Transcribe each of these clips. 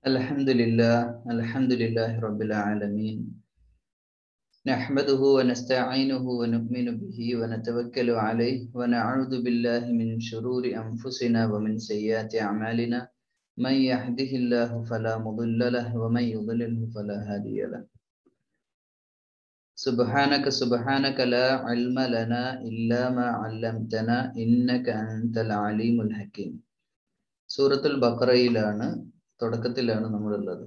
الحمد لله الحمد لله رب العالمين نحمده ونستعينه ونؤمن به ونتوكل عليه ونعوذ بالله من شرور أنفسنا ومن سيئات أعمالنا من يهده الله فلا مضل له ومن يضلله فلا هادي له سبحانك سبحانك لا علم لنا إلا ما علمتنا إنك أنت العليم الحكيم സൂറത്തുൽ ബക്കറയിലാണ് തുടക്കത്തിലാണ് നമ്മളുള്ളത്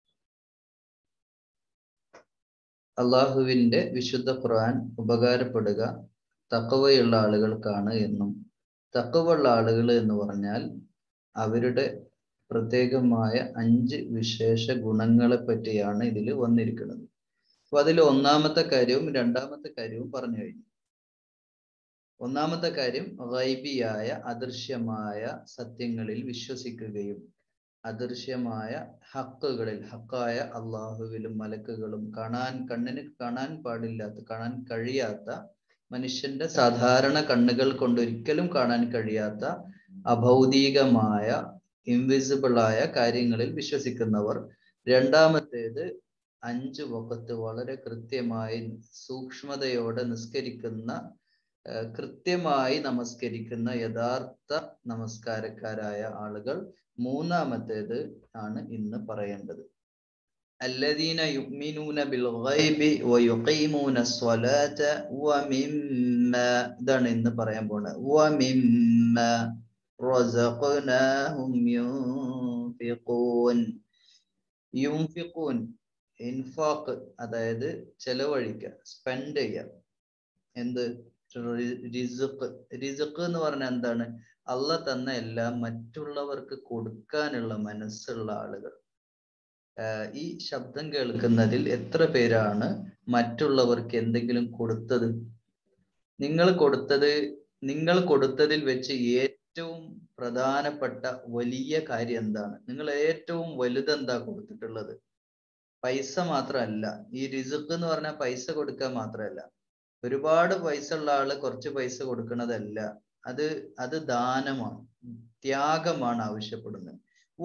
അള്ളാഹുവിന്റെ വിശുദ്ധ ഖുർആൻ ഉപകാരപ്പെടുക തക്കവയുള്ള ആളുകൾക്കാണ് എന്നും തക്കവുള്ള ആളുകൾ എന്ന് പറഞ്ഞാൽ അവരുടെ പ്രത്യേകമായ അഞ്ച് വിശേഷ ഗുണങ്ങളെ പറ്റിയാണ് ഇതിൽ വന്നിരിക്കുന്നത് അപ്പൊ അതിൽ ഒന്നാമത്തെ കാര്യവും രണ്ടാമത്തെ കാര്യവും പറഞ്ഞു കഴിഞ്ഞു ഒന്നാമത്തെ കാര്യം ഗൈബിയായ അദൃശ്യമായ സത്യങ്ങളിൽ വിശ്വസിക്കുകയും അദൃശ്യമായ ഹക്കുകളിൽ ഹക്കായ അള്ളാഹുവിലും മലക്കുകളും കാണാൻ കണ്ണിന് കാണാൻ പാടില്ലാത്ത കാണാൻ കഴിയാത്ത മനുഷ്യന്റെ സാധാരണ കണ്ണുകൾ കൊണ്ട് ഒരിക്കലും കാണാൻ കഴിയാത്ത അഭൗതികമായ ഇൻവിസിബിൾ ആയ കാര്യങ്ങളിൽ വിശ്വസിക്കുന്നവർ രണ്ടാമത്തേത് അഞ്ച് വക്കത്ത് വളരെ കൃത്യമായി സൂക്ഷ്മതയോടെ നിസ്കരിക്കുന്ന കൃത്യമായി നമസ്കരിക്കുന്ന യഥാർത്ഥ നമസ്കാരക്കാരായ ആളുകൾ മൂന്നാമത്തേത് ആണ് ഇന്ന് പറയേണ്ടത് الذين يؤمنون بالغيب ويقيمون الصلاة ومما ഇതാണ് ഇന്ന് പറയാൻ പോണത് ومما رزقناهم ينفقون ينفقون ഇൻഫാക്ക് അതായത് ചെലവഴിക്കുക സ്പെൻഡ് ചെയ്യുക എന്ത് റിസുക്ക് റിസുക്ക് എന്ന് പറഞ്ഞാൽ എന്താണ് അള്ള തന്ന എല്ലാം മറ്റുള്ളവർക്ക് കൊടുക്കാനുള്ള മനസ്സുള്ള ആളുകൾ ഈ ശബ്ദം കേൾക്കുന്നതിൽ എത്ര പേരാണ് മറ്റുള്ളവർക്ക് എന്തെങ്കിലും കൊടുത്തത് നിങ്ങൾ കൊടുത്തത് നിങ്ങൾ കൊടുത്തതിൽ വെച്ച് ഏറ്റവും പ്രധാനപ്പെട്ട വലിയ കാര്യം എന്താണ് നിങ്ങൾ ഏറ്റവും വലുതെന്താ കൊടുത്തിട്ടുള്ളത് പൈസ മാത്രമല്ല ഈ റിസുക്ക് എന്ന് പറഞ്ഞാൽ പൈസ കൊടുക്കാൻ മാത്രമല്ല ഒരുപാട് പൈസ ഉള്ള ആള് കുറച്ച് പൈസ കൊടുക്കുന്നതല്ല അത് അത് ദാനമാണ് ത്യാഗമാണ് ആവശ്യപ്പെടുന്നത്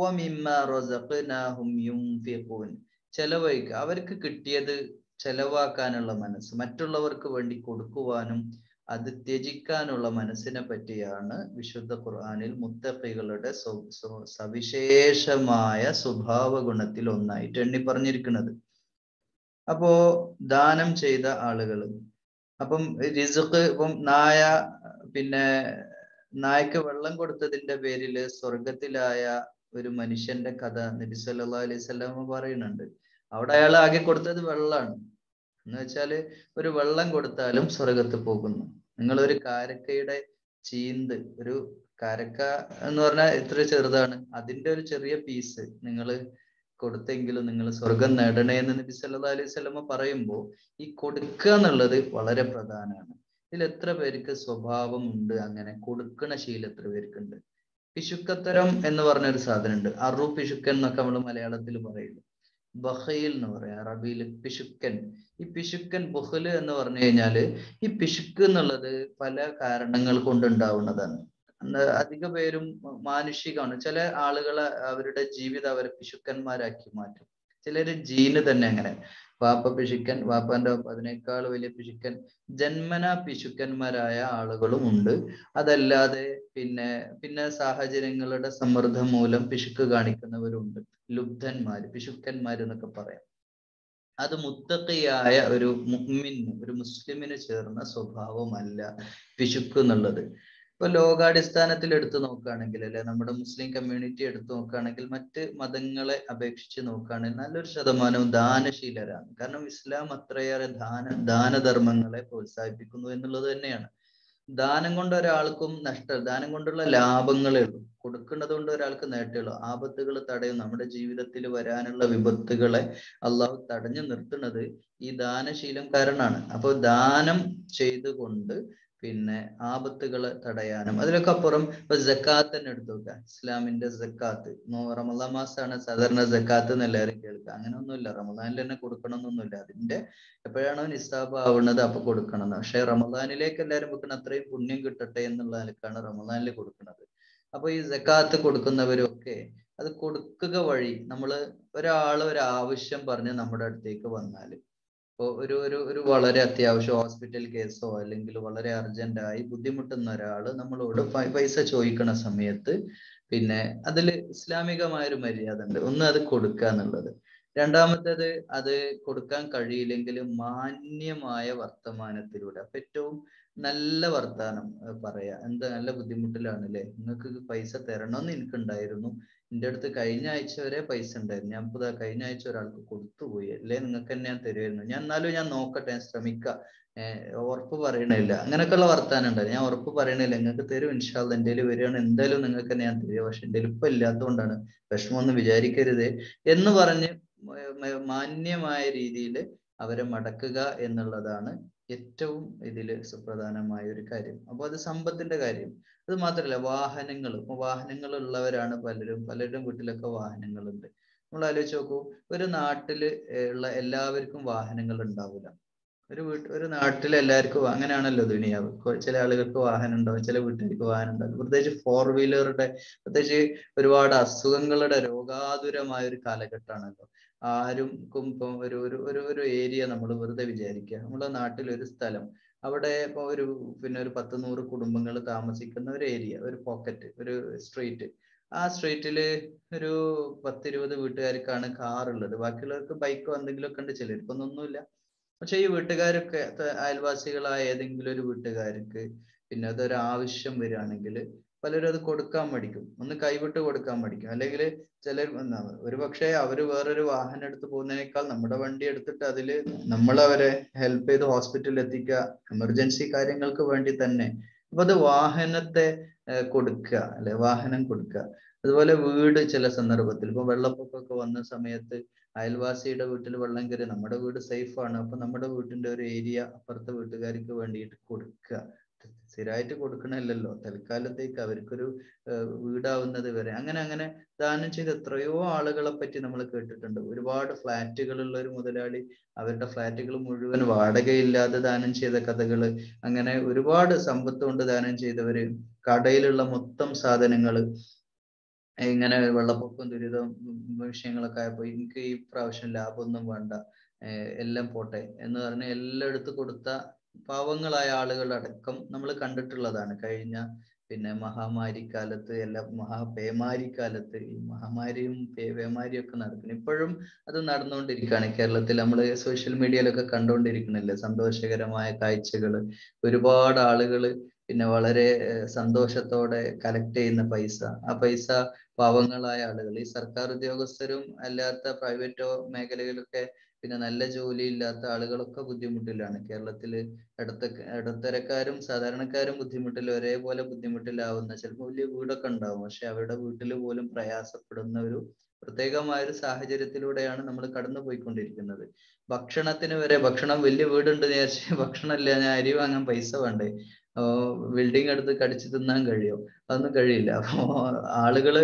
ചെലവഴിക്കുക അവർക്ക് കിട്ടിയത് ചെലവാക്കാനുള്ള മനസ്സ് മറ്റുള്ളവർക്ക് വേണ്ടി കൊടുക്കുവാനും അത് ത്യജിക്കാനുള്ള മനസ്സിനെ പറ്റിയാണ് വിശുദ്ധ ഖുർആാനിൽ മുത്തഫികളുടെ സവിശേഷമായ സ്വഭാവ ഗുണത്തിൽ ഒന്നായിട്ട് എണ്ണി പറഞ്ഞിരിക്കുന്നത് അപ്പോ ദാനം ചെയ്ത ആളുകൾ അപ്പം റിസുക്ക് ഇപ്പം നായ പിന്നെ നായ്ക്ക് വെള്ളം കൊടുത്തതിന്റെ പേരിൽ സ്വർഗത്തിലായ ഒരു മനുഷ്യന്റെ കഥ നബി സല്ലാ അലൈഹി സ്വലാമ പറയുന്നുണ്ട് അവിടെ അയാൾ ആകെ കൊടുത്തത് വെള്ളമാണ് എന്ന് വെച്ചാല് ഒരു വെള്ളം കൊടുത്താലും സ്വർഗത്ത് പോകുന്നു നിങ്ങൾ ഒരു കാരക്കയുടെ ചീന്ത് ഒരു കാരക്ക എന്ന് പറഞ്ഞാൽ എത്ര ചെറുതാണ് അതിന്റെ ഒരു ചെറിയ പീസ് നിങ്ങൾ കൊടുത്തെങ്കിലും നിങ്ങൾ സ്വർഗം നേടണേ എന്ന് നബി സല്ലാ അലൈഹി സ്വലമ പറയുമ്പോൾ ഈ കൊടുക്കുക എന്നുള്ളത് വളരെ പ്രധാനമാണ് ഇതിൽ എത്ര പേർക്ക് സ്വഭാവം ഉണ്ട് അങ്ങനെ കൊടുക്കണ ശീലം എത്ര പേർക്കുണ്ട് പിശുക്കത്തരം എന്ന് പറഞ്ഞൊരു സാധനം ഉണ്ട് അറു പിശുക്കൻ എന്നൊക്കെ നമ്മൾ മലയാളത്തിൽ പറയുള്ളൂ ബഹയിൽ എന്ന് പറയാം അറബിയിൽ പിശുക്കൻ ഈ പിശുക്കൻ ബുഹല് എന്ന് പറഞ്ഞു കഴിഞ്ഞാല് ഈ പിശുക്ക് എന്നുള്ളത് പല കാരണങ്ങൾ കൊണ്ടുണ്ടാവുന്നതാണ് അധിക പേരും മാനുഷികമാണ് ചില ആളുകളെ അവരുടെ ജീവിതം അവരെ പിശുക്കന്മാരാക്കി മാറ്റും ചിലര് ജീന് തന്നെ അങ്ങനെ വാപ്പ പിശുക്കൻ വാപ്പാന്റെ അതിനേക്കാൾ വലിയ പിശുക്കൻ ജന്മന പിശുക്കന്മാരായ ആളുകളും ഉണ്ട് അതല്ലാതെ പിന്നെ പിന്നെ സാഹചര്യങ്ങളുടെ സമ്മർദ്ദം മൂലം പിശുക്ക് കാണിക്കുന്നവരുണ്ട് ലുബ്ധന്മാര് പിശുക്കന്മാര് എന്നൊക്കെ പറയാം അത് മുത്തക്കയായ ഒരു മുഹ്മിന് ഒരു മുസ്ലിമിന് ചേർന്ന സ്വഭാവമല്ല പിശുക്ക് എന്നുള്ളത് ഇപ്പൊ ലോകാടിസ്ഥാനത്തിൽ എടുത്തു നോക്കുകയാണെങ്കിൽ അല്ലെ നമ്മുടെ മുസ്ലിം കമ്മ്യൂണിറ്റി എടുത്തു നോക്കുകയാണെങ്കിൽ മറ്റ് മതങ്ങളെ അപേക്ഷിച്ച് നോക്കുകയാണെങ്കിൽ നല്ലൊരു ശതമാനവും ദാനശീലരാണ് കാരണം ഇസ്ലാം അത്രയേറെ ദാന ദാനധർമ്മങ്ങളെ പ്രോത്സാഹിപ്പിക്കുന്നു എന്നുള്ളത് തന്നെയാണ് ദാനം കൊണ്ട് ഒരാൾക്കും നഷ്ട ദാനം കൊണ്ടുള്ള ലാഭങ്ങളേ ഉള്ളൂ കൊടുക്കുന്നത് കൊണ്ട് ഒരാൾക്ക് നേട്ടമുള്ളൂ ആപത്തുകൾ തടയും നമ്മുടെ ജീവിതത്തിൽ വരാനുള്ള വിപത്തുകളെ അള്ളാഹു തടഞ്ഞു നിർത്തുന്നത് ഈ ദാനശീലം കാരണമാണ് അപ്പോൾ ദാനം ചെയ്തുകൊണ്ട് പിന്നെ ആപത്തുകൾ തടയാനും അതിലൊക്കെ അപ്പുറം ഇപ്പൊ ജക്കാത്ത് തന്നെ എടുത്തു നോക്കുക ഇസ്ലാമിന്റെ ജക്കാത്ത് റമദാൻ മാസമാണ് സാധാരണ ജക്കാത്ത് എന്ന് എല്ലാവരും കേൾക്കുക അങ്ങനെ ഒന്നുമില്ല റമദാനിൽ തന്നെ കൊടുക്കണം എന്നൊന്നുമില്ല അതിന്റെ എപ്പോഴാണോ നിസ്താബ് ആവുന്നത് അപ്പൊ കൊടുക്കണം എന്ന് പക്ഷെ റമദാനിലേക്ക് എല്ലാവരും വെക്കണം അത്രയും പുണ്യം കിട്ടട്ടെ എന്നുള്ള നിലക്കാണ് റമദാനിൽ കൊടുക്കുന്നത് അപ്പൊ ഈ ജക്കാത്ത് കൊടുക്കുന്നവരൊക്കെ അത് കൊടുക്കുക വഴി നമ്മൾ ഒരാൾ ഒരു ആവശ്യം പറഞ്ഞ് നമ്മുടെ അടുത്തേക്ക് വന്നാൽ ഇപ്പോൾ ഒരു ഒരു ഒരു വളരെ അത്യാവശ്യം ഹോസ്പിറ്റൽ കേസോ അല്ലെങ്കിൽ വളരെ അർജന്റായി ബുദ്ധിമുട്ടുന്ന ഒരാൾ നമ്മളോട് പൈ- പൈസ ചോദിക്കണ സമയത്ത് പിന്നെ അതിൽ ഇസ്ലാമികമായ ഒരു മര്യാദ ഉണ്ട് ഒന്ന് അത് കൊടുക്കുക എന്നുള്ളത് രണ്ടാമത്തേത് അത് കൊടുക്കാൻ കഴിയില്ലെങ്കിൽ മാന്യമായ വർത്തമാനത്തിലൂടെ അപ്പൊ ഏറ്റവും നല്ല വർത്താനം ഏർ പറയാ എന്താ നല്ല ബുദ്ധിമുട്ടിലാണ് അല്ലേ നിങ്ങൾക്ക് ഇത് പൈസ തരണമെന്ന് എനിക്കുണ്ടായിരുന്നു എൻ്റെ അടുത്ത് കഴിഞ്ഞ ആഴ്ച വരെ പൈസ ഉണ്ടായിരുന്നു ഞാൻ ഇപ്പൊ ദാ കഴിഞ്ഞ ആഴ്ച ഒരാൾക്ക് കൊടുത്തുപോയി അല്ലേ നിങ്ങൾക്ക് തന്നെ ഞാൻ തരുമായിരുന്നു ഞാൻ എന്നാലും ഞാൻ നോക്കട്ടെ ഞാൻ ശ്രമിക്കാം ഏർ ഉറപ്പ് പറയണില്ല അങ്ങനെയൊക്കെയുള്ള വർത്താനം ഉണ്ടായിരുന്നു ഞാൻ ഉറപ്പ് പറയണില്ല നിങ്ങൾക്ക് തരും ഇൻഷാല്ല എൻ്റെ കയ്യിൽ വരികയാണ് എന്തായാലും നിങ്ങൾക്ക് തന്നെ ഞാൻ തരുക പക്ഷെ എൻ്റെ ഇപ്പൊ ഇല്ലാത്തതുകൊണ്ടാണ് വിഷമമൊന്നും വിചാരിക്കരുത് എന്ന് പറഞ്ഞ് മ- മ- മാന്യമായ രീതിയിൽ അവരെ മടക്കുക എന്നുള്ളതാണ് ഏറ്റവും ഇതിൽ സുപ്രധാനമായ ഒരു കാര്യം അപ്പോൾ അത് സമ്പത്തിന്റെ കാര്യം അത് മാത്രമല്ല വാഹനങ്ങൾ ഇപ്പൊ വാഹനങ്ങൾ ഉള്ളവരാണ് പലരും പലരുടെ വീട്ടിലൊക്കെ വാഹനങ്ങളുണ്ട് നമ്മൾ ആലോചിച്ച് നോക്കൂ ഒരു നാട്ടില് ഏർ ഉള്ള എല്ലാവർക്കും വാഹനങ്ങൾ ഉണ്ടാവില്ല ഒരു വീട്ട് ഒരു നാട്ടിൽ എല്ലാവർക്കും അങ്ങനെയാണല്ലോ ദുനിയാവ് കൊ- ചില ആളുകൾക്ക് വാഹനം ഉണ്ടാവും ചില വീട്ടുകാർക്ക് വാഹനം ഉണ്ടാവും പ്രത്യേകിച്ച് ഫോർ വീലറുടെ പ്രത്യേകിച്ച് ഒരുപാട് അസുഖങ്ങളുടെ രോഗാതുരമായ ഒരു കാലഘട്ടമാണല്ലോ ആരും ക്കും ഇപ്പം ഒരു ഒരു ഒരു ഒരു ഏരിയ നമ്മൾ വെറുതെ വിചാരിക്കുക നമ്മളെ നാട്ടിൽ ഒരു സ്ഥലം അവിടെ ഇപ്പൊ ഒരു പിന്നെ ഒരു പത്ത് നൂറ് കുടുംബങ്ങൾ താമസിക്കുന്ന ഒരു ഏരിയ ഒരു പോക്കറ്റ് ഒരു സ്ട്രീറ്റ് ആ സ്ട്രീറ്റില് ഒരു പത്തിരുപത് വീട്ടുകാർക്കാണ് കാർ ഉള്ളത് ബാക്കിയുള്ളവർക്ക് ബൈക്കോ എന്തെങ്കിലുമൊക്കെ ഉണ്ട് ചിലർക്കൊന്നും ഒന്നുമില്ല പക്ഷെ ഈ വീട്ടുകാരൊക്കെ ത- അയൽവാസികളായ ഏതെങ്കിലും ഒരു വീട്ടുകാർക്ക് പിന്നെ അതൊരു ആവശ്യം വരികയാണെങ്കിൽ പലരും അത് കൊടുക്കാൻ മടിക്കും ഒന്ന് കൈവിട്ട് കൊടുക്കാൻ മടിക്കും അല്ലെങ്കിൽ ചിലർ ഒരു പക്ഷേ അവര് വേറൊരു വാഹനം എടുത്ത് പോകുന്നതിനേക്കാൾ നമ്മുടെ വണ്ടി എടുത്തിട്ട് അതില് നമ്മൾ അവരെ ഹെൽപ്പ് ചെയ്ത് ഹോസ്പിറ്റലിൽ എത്തിക്കുക എമർജൻസി കാര്യങ്ങൾക്ക് വേണ്ടി തന്നെ അപ്പൊ അത് വാഹനത്തെ ഏർ കൊടുക്കുക അല്ലെ വാഹനം കൊടുക്കുക അതുപോലെ വീട് ചില സന്ദർഭത്തിൽ ഇപ്പൊ വെള്ളപ്പൊക്കമൊക്കെ വന്ന സമയത്ത് അയൽവാസിയുടെ വീട്ടിൽ വെള്ളം കയറി നമ്മുടെ വീട് സേഫ് ആണ് അപ്പൊ നമ്മുടെ വീട്ടിന്റെ ഒരു ഏരിയ അപ്പുറത്തെ വീട്ടുകാർക്ക് വേണ്ടിയിട്ട് കൊടുക്കുക സ്ഥിരമായിട്ട് കൊടുക്കണമല്ലല്ലോ തൽക്കാലത്തേക്ക് അവർക്കൊരു ഏർ വീടാവുന്നത് വരെ അങ്ങനെ അങ്ങനെ ദാനം ചെയ്ത എത്രയോ ആളുകളെ പറ്റി നമ്മൾ കേട്ടിട്ടുണ്ട് ഒരുപാട് ഫ്ലാറ്റുകളുള്ള ഒരു മുതലാളി അവരുടെ ഫ്ലാറ്റുകൾ മുഴുവൻ വാടകയില്ലാതെ ദാനം ചെയ്ത കഥകള് അങ്ങനെ ഒരുപാട് സമ്പത്ത് കൊണ്ട് ദാനം ചെയ്തവര് കടയിലുള്ള മൊത്തം സാധനങ്ങള് ഇങ്ങനെ വെള്ളപ്പൊക്കം ദുരിതം ഉം വിഷയങ്ങളൊക്കെ ആയപ്പോ എനിക്ക് ഈ പ്രാവശ്യം ലാഭമൊന്നും വേണ്ട ഏർ എല്ലാം പോട്ടെ എന്ന് പറഞ്ഞ് എല്ലാം എടുത്തു കൊടുത്ത പാവങ്ങളായ ആളുകളടക്കം നമ്മൾ കണ്ടിട്ടുള്ളതാണ് കഴിഞ്ഞ പിന്നെ മഹാമാരി കാലത്ത് എല്ലാ മഹാ പേമാരി കാലത്ത് ഈ മഹാമാരിയും പേ- പേമാരിയും ഒക്കെ നടക്കുന്നു ഇപ്പോഴും അത് നടന്നുകൊണ്ടിരിക്കുകയാണ് കേരളത്തിൽ നമ്മൾ സോഷ്യൽ മീഡിയയിലൊക്കെ കണ്ടുകൊണ്ടിരിക്കണില്ലേ സന്തോഷകരമായ കാഴ്ചകൾ ഒരുപാട് ആളുകൾ പിന്നെ വളരെ ഏർ സന്തോഷത്തോടെ കളക്ട് ചെയ്യുന്ന പൈസ ആ പൈസ പാവങ്ങളായ ആളുകൾ ഈ സർക്കാർ ഉദ്യോഗസ്ഥരും അല്ലാത്ത പ്രൈവറ്റോ മേഖലകളിലൊക്കെ പിന്നെ നല്ല ജോലി ഇല്ലാത്ത ആളുകളൊക്കെ ബുദ്ധിമുട്ടിലാണ് കേരളത്തില് ഇടത്ത ഇടത്തരക്കാരും സാധാരണക്കാരും ബുദ്ധിമുട്ടിൽ ഒരേപോലെ ബുദ്ധിമുട്ടിലാവുന്ന ചിലപ്പോൾ വലിയ വീടൊക്കെ ഉണ്ടാവും പക്ഷെ അവരുടെ വീട്ടിൽ പോലും പ്രയാസപ്പെടുന്ന ഒരു പ്രത്യേകമായ ഒരു സാഹചര്യത്തിലൂടെയാണ് നമ്മൾ കടന്നു പോയിക്കൊണ്ടിരിക്കുന്നത് ഭക്ഷണത്തിന് വരെ ഭക്ഷണം വലിയ വീടുണ്ട് വിചാരിച്ച് ഭക്ഷണം ഇല്ല ഞാൻ അരി വാങ്ങാൻ പൈസ വേണ്ടേ ബിൽഡിംഗ് എടുത്ത് കടിച്ചു തിന്നാൻ കഴിയോ അതൊന്നും കഴിയില്ല അപ്പോ ആളുകള്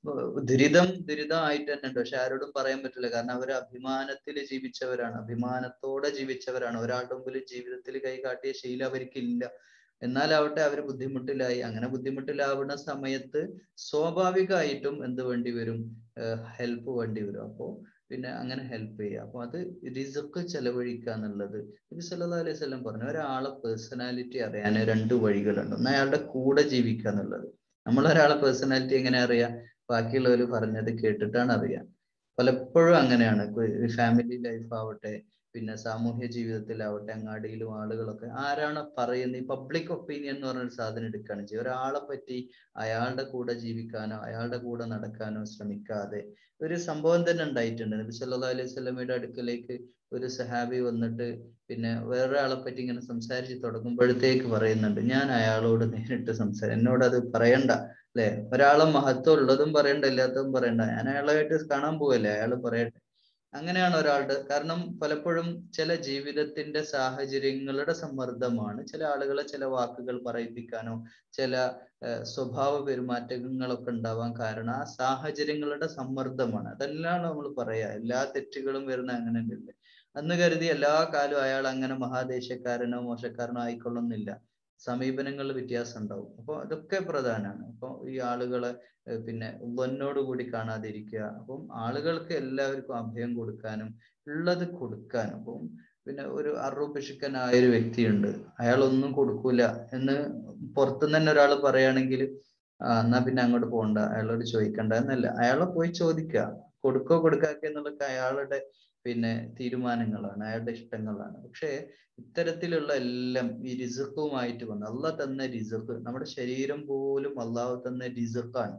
ദുരിതം ദുരിതമായിട്ട് തന്നെ ഉണ്ട് പക്ഷെ ആരോടും പറയാൻ പറ്റില്ല കാരണം അവർ അഭിമാനത്തിൽ ജീവിച്ചവരാണ് അഭിമാനത്തോടെ ജീവിച്ചവരാണ് ഒരാളുടെ മുമ്പിൽ ജീവിതത്തിൽ കൈ കാട്ടിയ ശീലം അവർക്കില്ല എന്നാലാവട്ടെ അവർ ബുദ്ധിമുട്ടിലായി അങ്ങനെ ബുദ്ധിമുട്ടിലാവുന്ന സമയത്ത് സ്വാഭാവികമായിട്ടും എന്ത് വേണ്ടി വരും ഹെൽപ്പ് വേണ്ടി വരും അപ്പോ പിന്നെ അങ്ങനെ ഹെൽപ്പ് ചെയ്യുക അപ്പൊ അത് റിസക്ക് ചെലവഴിക്കുക എന്നുള്ളത് നബി സല്ലല്ലാഹു അലൈഹി വസല്ലം പറഞ്ഞു ഒരാളെ പേഴ്സണാലിറ്റി അറിയാൻ രണ്ട് വഴികളുണ്ട് ഒന്ന് അയാളുടെ കൂടെ ജീവിക്കുക എന്നുള്ളത് നമ്മൾ ഒരാളെ പേഴ്സണാലിറ്റി എങ്ങനെ അറിയാം ബാക്കിയുള്ളവർ പറഞ്ഞത് കേട്ടിട്ടാണ് അറിയാം പലപ്പോഴും അങ്ങനെയാണ് ഫാമിലി ലൈഫ് ആവട്ടെ പിന്നെ സാമൂഹ്യ ജീവിതത്തിലാവട്ടെ അങ്ങാടിയിലും ആളുകളൊക്കെ ആരാണ് പറയുന്നത് ഈ പബ്ലിക് ഒപ്പീനിയൻ എന്ന് പറഞ്ഞൊരു സാധനം എടുക്കുകയാണ് ചെയ്യുക ഒരാളെ പറ്റി അയാളുടെ കൂടെ ജീവിക്കാനോ അയാളുടെ കൂടെ നടക്കാനോ ശ്രമിക്കാതെ ഒരു സംഭവം തന്നെ ഉണ്ടായിട്ടുണ്ട് നബി സല്ലല്ലാഹു അലൈഹി വസല്ലമയുടെ അടുക്കലേക്ക് ഒരു സഹാബി വന്നിട്ട് പിന്നെ വേറൊരാളെ പറ്റി ഇങ്ങനെ സംസാരിച്ച് തുടങ്ങുമ്പോഴത്തേക്ക് പറയുന്നുണ്ട് ഞാൻ അയാളോട് നേരിട്ട് സംസാരം എന്നോട് അത് പറയണ്ട അല്ലെ ഒരാളെ മഹത്വം ഉള്ളതും പറയണ്ട ഇല്ലാത്തതും പറയണ്ട ഞാൻ അയാളായിട്ട് കാണാൻ പോവല്ലേ അയാൾ പറയട്ടെ അങ്ങനെയാണ് ഒരാളുടെ കാരണം പലപ്പോഴും ചില ജീവിതത്തിന്റെ സാഹചര്യങ്ങളുടെ സമ്മർദ്ദമാണ് ചില ആളുകളെ ചില വാക്കുകൾ പറയിപ്പിക്കാനോ ചില സ്വഭാവ പെരുമാറ്റങ്ങളൊക്കെ ഉണ്ടാവാൻ കാരണം ആ സാഹചര്യങ്ങളുടെ സമ്മർദ്ദമാണ് അതെല്ലാം നമ്മൾ പറയാ എല്ലാ തെറ്റുകളും വരുന്ന അങ്ങനെയല്ലേ അന്ന് കരുതി എല്ലാ കാലവും അയാൾ അങ്ങനെ മഹാദേശക്കാരനോ മോശക്കാരനോ ആയിക്കൊള്ളുന്നില്ല സമീപനങ്ങളിൽ വ്യത്യാസം ഉണ്ടാവും അപ്പോൾ അതൊക്കെ പ്രധാനമാണ് അപ്പോൾ ഈ ആളുകളെ ഏഹ് പിന്നെ വന്നോട് കൂടി കാണാതിരിക്കുക അപ്പം ആളുകൾക്ക് എല്ലാവർക്കും അഭയം കൊടുക്കാനും ഉള്ളത് കൊടുക്കാനും അപ്പം പിന്നെ ഒരു അറുപിശുക്കനായ ഒരു വ്യക്തിയുണ്ട് അയാൾ ഒന്നും കൊടുക്കൂല എന്ന് പുറത്തുനിന്ന് തന്നെ ഒരാൾ പറയുകയാണെങ്കിൽ ആ എന്നാ പിന്നെ അങ്ങോട്ട് പോകണ്ട അയാളോട് ചോദിക്കണ്ട എന്നല്ല അയാളെ പോയി ചോദിക്കുക കൊടുക്കോ കൊടുക്കാക്ക എന്നുള്ളതൊക്കെ അയാളുടെ പിന്നെ തീരുമാനങ്ങളാണ് അയാളുടെ ഇഷ്ടങ്ങളാണ് പക്ഷേ ഇത്തരത്തിലുള്ള എല്ലാം ഈ റിസക്കുമായിട്ട് വന്ന് അള്ളാഹ് തന്ന റിസക്ക് നമ്മുടെ ശരീരം പോലും അള്ളാഹു തന്ന റിസക്കാണ്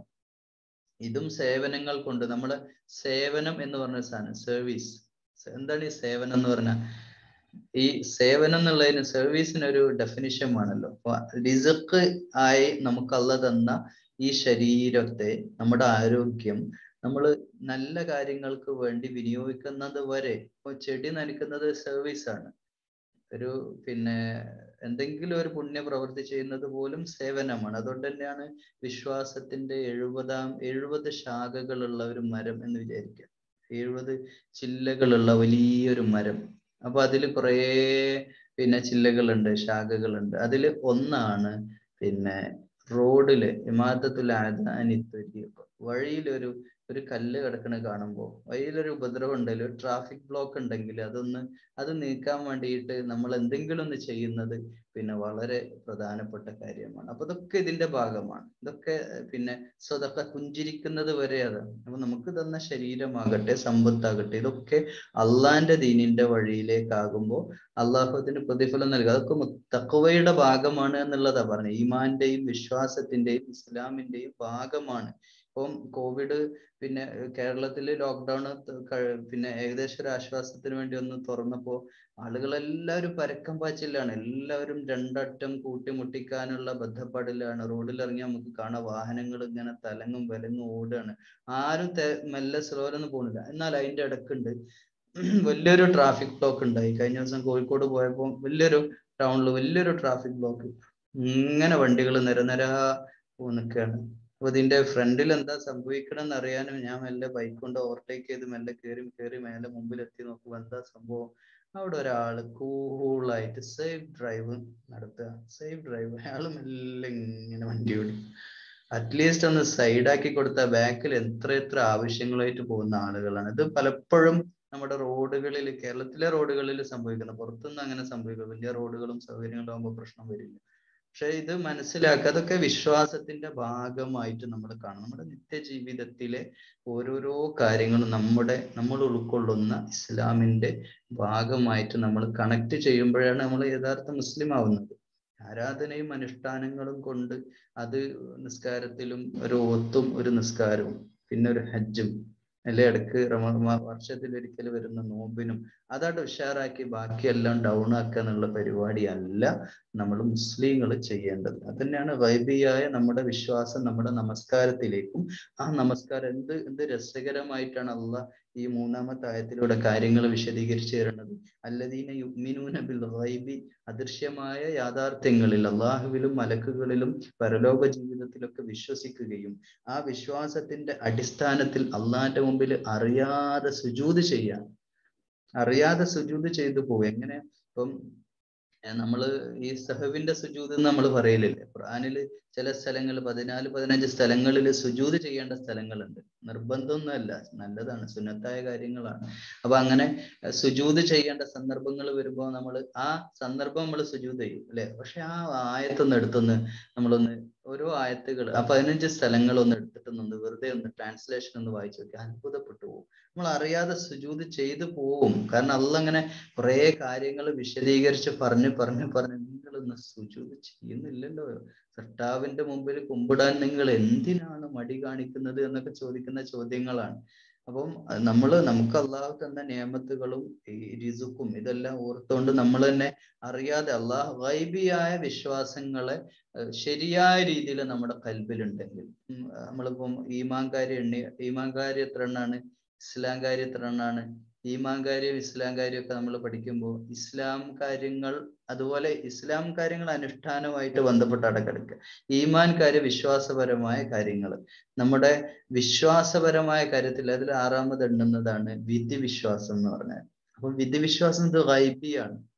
ഇതും സേവനങ്ങൾ കൊണ്ട് നമ്മളെ സേവനം എന്ന് പറഞ്ഞ സാധനം സർവീസ് എന്താണ് ഈ സേവനം എന്ന് പറഞ്ഞാൽ ഈ സേവനം എന്നുള്ളതിന് സർവീസിന് ഒരു ഡെഫിനിഷൻ വേണമല്ലോ അപ്പൊ റിസക്ക് ആയി നമുക്ക് അല്ല തന്ന ഈ ശരീരത്തെ നമ്മുടെ ആരോഗ്യം നമ്മൾ നല്ല കാര്യങ്ങൾക്ക് വേണ്ടി വിനിയോഗിക്കുന്നത് വരെ ഇപ്പൊ ചെടി നനയ്ക്കുന്നത് സർവീസ് ആണ് ഒരു പിന്നെ എന്തെങ്കിലും ഒരു പുണ്യ പ്രവൃത്തി ചെയ്യുന്നത് പോലും സേവനമാണ് അതുകൊണ്ട് തന്നെയാണ് വിശ്വാസത്തിന്റെ എഴുപതാം എഴുപത് ശാഖകളുള്ള ഒരു മരം എന്ന് വിചാരിക്കുക എഴുപത് ചില്ലകളുള്ള വലിയൊരു മരം അപ്പൊ അതിൽ കുറേ പിന്നെ ചില്ലകളുണ്ട് ശാഖകളുണ്ട് അതിൽ ഒന്നാണ് പിന്നെ റോഡില് ഇമാദത്തുൽ അനിത്വരീഖ് വഴിയിലൊരു ഒരു കല്ല് കിടക്കണ കാണുമ്പോൾ വഴിയിലൊരു ഉപദ്രവം ഉണ്ടെങ്കിൽ ഒരു ട്രാഫിക് ബ്ലോക്ക് ഉണ്ടെങ്കിൽ അതൊന്ന് അത് നീക്കാൻ വേണ്ടിയിട്ട് നമ്മൾ എന്തെങ്കിലും ഒന്ന് ചെയ്യുന്നത് പിന്നെ വളരെ പ്രധാനപ്പെട്ട കാര്യമാണ് അപ്പൊ ഇതൊക്കെ ഇതിന്റെ ഭാഗമാണ് ഇതൊക്കെ പിന്നെ സ്വതൊക്കെ പുഞ്ചിരിക്കുന്നത് വരെ അതാണ് അപ്പൊ നമുക്ക് തന്ന ശരീരമാകട്ടെ സമ്പത്താകട്ടെ ഇതൊക്കെ അള്ളാന്റെ ദീനിന്റെ വഴിയിലേക്കാകുമ്പോൾ അള്ളാഹു അതിന് പ്രതിഫലം നൽകുക അതൊക്കെ തക്കവയുടെ ഭാഗമാണ് എന്നുള്ളതാ പറഞ്ഞത് ഈമാന്റെയും വിശ്വാസത്തിന്റെയും ഇസ്ലാമിന്റെയും ഭാഗമാണ് ഇപ്പം കോവിഡ് പിന്നെ കേരളത്തിൽ ലോക്ക്ഡൌൺ പിന്നെ ഏകദേശം ഒരു ആശ്വാസത്തിന് വേണ്ടി ഒന്ന് തുറന്നപ്പോ ആളുകളെല്ലാവരും പരക്കം പാച്ചിലാണ് എല്ലാവരും രണ്ടറ്റം കൂട്ടിമുട്ടിക്കാനുള്ള ബന്ധപ്പാടിലാണ് റോഡിൽ ഇറങ്ങി നമുക്ക് കാണാം വാഹനങ്ങൾ ഇങ്ങനെ തലങ്ങും വിലങ്ങും ഓടുകയാണ് ആരും മെല്ലെ സ്ലോലൊന്നും പോകുന്നില്ല എന്നാൽ അതിന്റെ ഇടക്കുണ്ട് വലിയൊരു ട്രാഫിക് ബ്ലോക്ക് ഉണ്ടായി കഴിഞ്ഞ ദിവസം കോഴിക്കോട് പോയപ്പോൾ വലിയൊരു ടൗണിൽ വലിയൊരു ട്രാഫിക് ബ്ലോക്ക് ഇങ്ങനെ വണ്ടികൾ നിരനിര നിൽക്കുകയാണ് അപ്പൊ ഇതിന്റെ ഫ്രണ്ടിൽ എന്താ സംഭവിക്കണം എന്ന് അറിയാനും ഞാൻ മെല്ലെ ബൈക്ക് കൊണ്ട് ഓവർടേക്ക് ചെയ്ത് മെല്ലെ കയറി കയറി മേലെ മുമ്പിൽ എത്തി നോക്കുമ്പോൾ എന്താ സംഭവം അവിടെ ഒരാള് കൂളായിട്ട് സേഫ് ഡ്രൈവ് നടത്തുക സേഫ് ഡ്രൈവ് അയാൾ മെല്ലെ ഇങ്ങനെ വണ്ടി ഓടി അറ്റ്ലീസ്റ്റ് ഒന്ന് സൈഡാക്കി കൊടുത്ത ബാക്കിൽ എത്ര എത്ര ആവശ്യങ്ങളായിട്ട് പോകുന്ന ആളുകളാണ് ഇത് പലപ്പോഴും നമ്മുടെ റോഡുകളിൽ കേരളത്തിലെ റോഡുകളിൽ സംഭവിക്കുന്ന പുറത്തുനിന്ന് അങ്ങനെ സംഭവിക്കുക വലിയ റോഡുകളും സൗകര്യങ്ങളും ആകുമ്പോൾ പ്രശ്നം വരില്ല പക്ഷെ ഇത് മനസ്സിലാക്കുക അതൊക്കെ വിശ്വാസത്തിന്റെ ഭാഗമായിട്ട് നമ്മൾ കാണണം നമ്മുടെ നിത്യജീവിതത്തിലെ ഓരോരോ കാര്യങ്ങളും നമ്മുടെ നമ്മൾ ഉൾക്കൊള്ളുന്ന ഇസ്ലാമിന്റെ ഭാഗമായിട്ട് നമ്മൾ കണക്ട് ചെയ്യുമ്പോഴാണ് നമ്മൾ യഥാർത്ഥ മുസ്ലിം ആവുന്നത് ആരാധനയും അനുഷ്ഠാനങ്ങളും കൊണ്ട് അത് നിസ്കാരത്തിലും ഒരു ഒത്തും ഒരു നിസ്കാരവും പിന്നെ ഒരു ഹജ്ജും അല്ലെ ഇടക്ക് വർഷത്തിൽ ഒരിക്കൽ വരുന്ന നോമ്പിനും അതവിടെ ഉഷാറാക്കി ബാക്കിയെല്ലാം ഡൗൺ ആക്കുക എന്നുള്ള പരിപാടി അല്ല നമ്മൾ മുസ്ലിങ്ങൾ ചെയ്യേണ്ടത് അത് തന്നെയാണ് വൈബിയായ നമ്മുടെ വിശ്വാസം നമ്മുടെ നമസ്കാരത്തിലേക്കും ആ നമസ്കാരം എന്ത് എന്ത് രസകരമായിട്ടാണ് അള്ള ഈ മൂന്നാമത്തെ ആയത്തിലൂടെ കാര്യങ്ങൾ വിശദീകരിച്ചു തരുന്നത് അല്ലദീന യുഗ്മിനൂന ബിൽ ഗൈബി അദൃശ്യമായ യാഥാർത്ഥ്യങ്ങളിൽ അള്ളാഹുവിലും മലക്കുകളിലും പരലോക ജീവിതത്തിലൊക്കെ വിശ്വസിക്കുകയും ആ വിശ്വാസത്തിന്റെ അടിസ്ഥാനത്തിൽ അള്ളാഹിന്റെ മുമ്പിൽ അറിയാതെ സുജൂത് ചെയ്യാൻ അറിയാതെ സുജൂത് ചെയ്തു പോകും എങ്ങനെ ഇപ്പം നമ്മള് ഈ സഹവിന്റെ സുജൂത് എന്ന് നമ്മൾ പറയലില്ലേ ഖുർആനില് ചില സ്ഥലങ്ങൾ പതിനാല് പതിനഞ്ച് സ്ഥലങ്ങളിൽ സുജൂത് ചെയ്യേണ്ട സ്ഥലങ്ങളുണ്ട് നിർബന്ധമൊന്നുമല്ല നല്ലതാണ് സുന്നത്തായ കാര്യങ്ങളാണ് അപ്പൊ അങ്ങനെ സുജൂത് ചെയ്യേണ്ട സന്ദർഭങ്ങൾ വരുമ്പോൾ നമ്മൾ ആ സന്ദർഭം നമ്മൾ സുജൂത് ചെയ്യും അല്ലെ പക്ഷെ ആ ആയത്തൊന്ന് എടുത്തൊന്ന് നമ്മളൊന്ന് ഓരോ ആയത്തുകൾ ആ പതിനഞ്ച് സ്ഥലങ്ങൾ ഒന്ന് എടുത്തിട്ടൊന്ന് വെറുതെ ഒന്ന് ട്രാൻസ്ലേഷൻ ഒന്ന് വായിച്ചു നോക്കി അത്ഭുതപ്പെട്ടു പോകും നമ്മൾ അറിയാതെ സുജൂത് ചെയ്തു പോവും കാരണം അല്ലങ്ങനെ കുറെ കാര്യങ്ങൾ വിശദീകരിച്ച് പറഞ്ഞ് പറഞ്ഞ് പറഞ്ഞ് നിങ്ങളൊന്ന് സുജൂത് ചെയ്യുന്നില്ലല്ലോ കർത്താവിന്റെ മുമ്പിൽ കുമ്പിടാൻ നിങ്ങൾ എന്തിനാണ് മടി കാണിക്കുന്നത് എന്നൊക്കെ ചോദിക്കുന്ന ചോദ്യങ്ങളാണ് അപ്പം നമ്മൾ നമുക്ക് അള്ളാഹു തന്ന നിയമത്തുകളും ഈ രിസുക്കും ഇതെല്ലാം ഓർത്തുകൊണ്ട് നമ്മൾ തന്നെ അറിയാതെ അള്ളാഹ് വൈബിയായ വിശ്വാസങ്ങളെ ശരിയായ രീതിയിൽ നമ്മുടെ കൽബിലുണ്ടെങ്കിൽ നമ്മളിപ്പം ഈമാൻകാരി എണ്ണി ഈമാൻകാരി എത്ര എണ്ണാണ് ഇസ്ലാം കാര്യം എത്ര എണ്ണാണ് ഈമാൻ കാര്യം ഇസ്ലാം കാര്യം ഒക്കെ നമ്മൾ പഠിക്കുമ്പോൾ ഇസ്ലാം കാര്യങ്ങൾ അതുപോലെ ഇസ്ലാം കാര്യങ്ങൾ അനുഷ്ഠാനമായിട്ട് ബന്ധപ്പെട്ട് അടക്കെടുക്കുക ഈമാൻ കാര്യം വിശ്വാസപരമായ കാര്യങ്ങൾ നമ്മുടെ വിശ്വാസപരമായ കാര്യത്തിൽ അതിൽ ആറാമത് എണ്ണുന്നതാണ് വിധി വിശ്വാസം എന്ന് പറഞ്ഞാൽ അപ്പൊ വിധി വിശ്വാസം ഇത് ഗൈബിയാണ്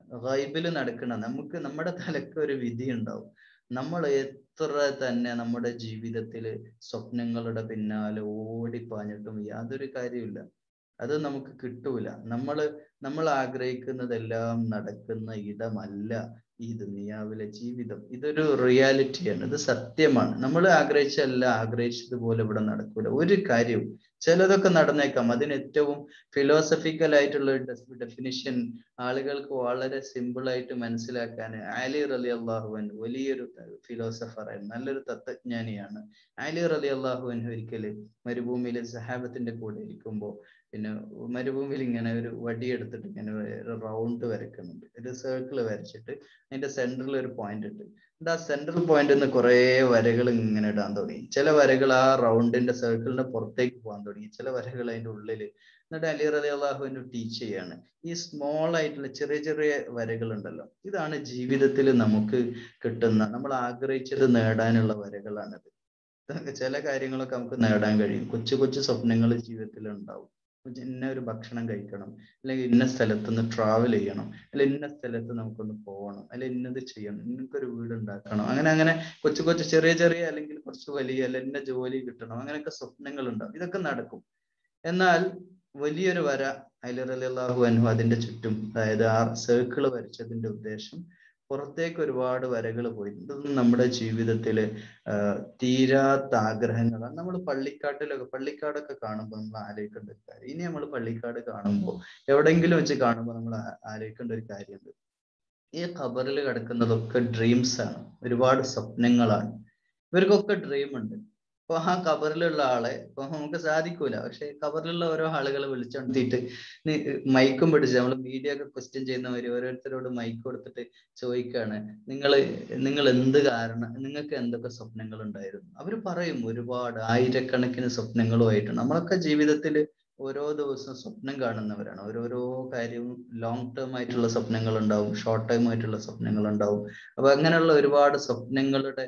ഗൈബിൽ നടക്കണ നമുക്ക് നമ്മുടെ തലക്ക് ഒരു വിധി ഉണ്ടാവും നമ്മൾ എത്ര തന്നെ നമ്മുടെ ജീവിതത്തിൽ സ്വപ്നങ്ങളുടെ പിന്നാലെ ഓടിപ്പാഞ്ഞിട്ടും യാതൊരു കാര്യമില്ല അത് നമുക്ക് കിട്ടൂല നമ്മൾ നമ്മൾ ആഗ്രഹിക്കുന്നതെല്ലാം നടക്കുന്ന ഇടമല്ല ഈ ദുനിയാവിലെ ജീവിതം ഇതൊരു റിയാലിറ്റിയാണ് ഇത് സത്യമാണ് നമ്മൾ ആഗ്രഹിച്ചല്ല ആഗ്രഹിച്ചതുപോലെ ഇവിടെ നടക്കൂല ഒരു കാര്യവും ചിലതൊക്കെ നടന്നേക്കാം അതിന് ഏറ്റവും ഫിലോസഫിക്കൽ ആയിട്ടുള്ള ഡെഫിനിഷൻ ആളുകൾക്ക് വളരെ സിമ്പിൾ ആയിട്ട് മനസ്സിലാക്കാൻ അലി റലി അള്ളാഹുവൻ വലിയൊരു ഫിലോസഫറായിരുന്നു നല്ലൊരു തത്വജ്ഞാനിയാണ് അലി റലി അള്ളാഹുവൻ ഒരിക്കല് മരുഭൂമിയിലെ സഹാബത്തിന്റെ കൂടെ ഇരിക്കുമ്പോൾ പിന്നെ മരുഭൂമിയിൽ ഇങ്ങനെ ഒരു വടി എടുത്തിട്ട് ഇങ്ങനെ ഒരു റൗണ്ട് വരക്കുന്നുണ്ട് ഒരു സർക്കിൾ വരച്ചിട്ട് അതിന്റെ സെന്ററിൽ ഒരു പോയിന്റ് ഇട്ട് എന്നിട്ട് ആ സെൻട്രൽ പോയിന്റ് നിന്ന് കുറെ വരകൾ ഇങ്ങനെ ഇടാൻ തുടങ്ങി ചില വരകൾ ആ റൗണ്ടിന്റെ സർക്കിളിന്റെ പുറത്തേക്ക് പോകാൻ തുടങ്ങി ചില വരകൾ അതിന്റെ ഉള്ളില് എന്നിട്ട് അലി റലി അള്ളാഹുവിന്റെ ടീച്ച് ചെയ്യാണ് ഈ സ്മോൾ ആയിട്ടുള്ള ചെറിയ ചെറിയ വരകൾ ഉണ്ടല്ലോ ഇതാണ് ജീവിതത്തിൽ നമുക്ക് കിട്ടുന്ന നമ്മൾ ആഗ്രഹിച്ചത് നേടാനുള്ള വരകളാണിത് ചില കാര്യങ്ങളൊക്കെ നമുക്ക് നേടാൻ കഴിയും കൊച്ചു കൊച്ചു സ്വപ്നങ്ങൾ ജീവിതത്തിൽ ഉണ്ടാവും ഇന്ന ഒരു ഭക്ഷണം കഴിക്കണം അല്ലെങ്കിൽ ഇന്ന സ്ഥലത്തുനിന്ന് ട്രാവൽ ചെയ്യണം അല്ലെങ്കിൽ ഇന്ന സ്ഥലത്ത് നമുക്കൊന്ന് പോകണം അല്ലെങ്കിൽ ഇന്നത് ചെയ്യണം ഇന്നൊരു വീട് ഉണ്ടാക്കണം അങ്ങനെ അങ്ങനെ കൊച്ചു കൊച്ചു ചെറിയ ചെറിയ അല്ലെങ്കിൽ കുറച്ച് വലിയ അല്ല ഇന്ന ജോലി കിട്ടണം അങ്ങനെയൊക്കെ സ്വപ്നങ്ങൾ ഉണ്ടാവും ഇതൊക്കെ നടക്കും എന്നാൽ വലിയൊരു വര അലിറലാഹു അനു അതിന്റെ ചുറ്റും അതായത് ആ സർക്കിൾ വരച്ചതിന്റെ ഉദ്ദേശം പുറത്തേക്ക് ഒരുപാട് വരകൾ പോയി ഇതൊന്നും നമ്മുടെ ജീവിതത്തിൽ തീരാത്ത ആഗ്രഹങ്ങളാണ് നമ്മൾ പള്ളിക്കാട്ടിലൊക്കെ പള്ളിക്കാടൊക്കെ കാണുമ്പോൾ നമ്മൾ ആലോചിക്കേണ്ട ഒരു കാര്യം ഇനി നമ്മൾ പള്ളിക്കാട് കാണുമ്പോൾ എവിടെയെങ്കിലും വെച്ച് കാണുമ്പോൾ നമ്മൾ ആലോചിക്കേണ്ട ഒരു കാര്യമുണ്ട് ഈ ഖബറിൽ കിടക്കുന്നതൊക്കെ ഡ്രീംസ് ആണ് ഒരുപാട് സ്വപ്നങ്ങളാണ് ഇവർക്കൊക്കെ ഡ്രീം ഉണ്ട് അപ്പൊ ആ ഖബറിലുള്ള ആളെ ഇപ്പൊ നമുക്ക് സാധിക്കൂല പക്ഷെ ഖബറിലുള്ള ഓരോ ആളുകളെ വിളിച്ചുണർത്തിയിട്ട് മൈക്കും പിടിച്ച് നമ്മൾ മീഡിയ ഒക്കെ ക്വസ്റ്റ്യൻ ചെയ്യുന്നവര് ഓരോരുത്തരോട് മൈക്ക് കൊടുത്തിട്ട് ചോദിക്കാണ് നിങ്ങൾ നിങ്ങൾ എന്ത് കാരണം നിങ്ങൾക്ക് എന്തൊക്കെ സ്വപ്നങ്ങൾ ഉണ്ടായിരുന്നു അവർ പറയും ഒരുപാട് ആയിരക്കണക്കിന് സ്വപ്നങ്ങളുമായിട്ടുണ്ട് നമ്മളൊക്കെ ജീവിതത്തിൽ ഓരോ ദിവസവും സ്വപ്നം കാണുന്നവരാണ് ഓരോരോ കാര്യവും ലോങ് ടേം ആയിട്ടുള്ള സ്വപ്നങ്ങൾ ഉണ്ടാവും ഷോർട്ട് ടൈം ആയിട്ടുള്ള സ്വപ്നങ്ങൾ ഉണ്ടാവും അപ്പൊ അങ്ങനെയുള്ള ഒരുപാട് സ്വപ്നങ്ങളുടെ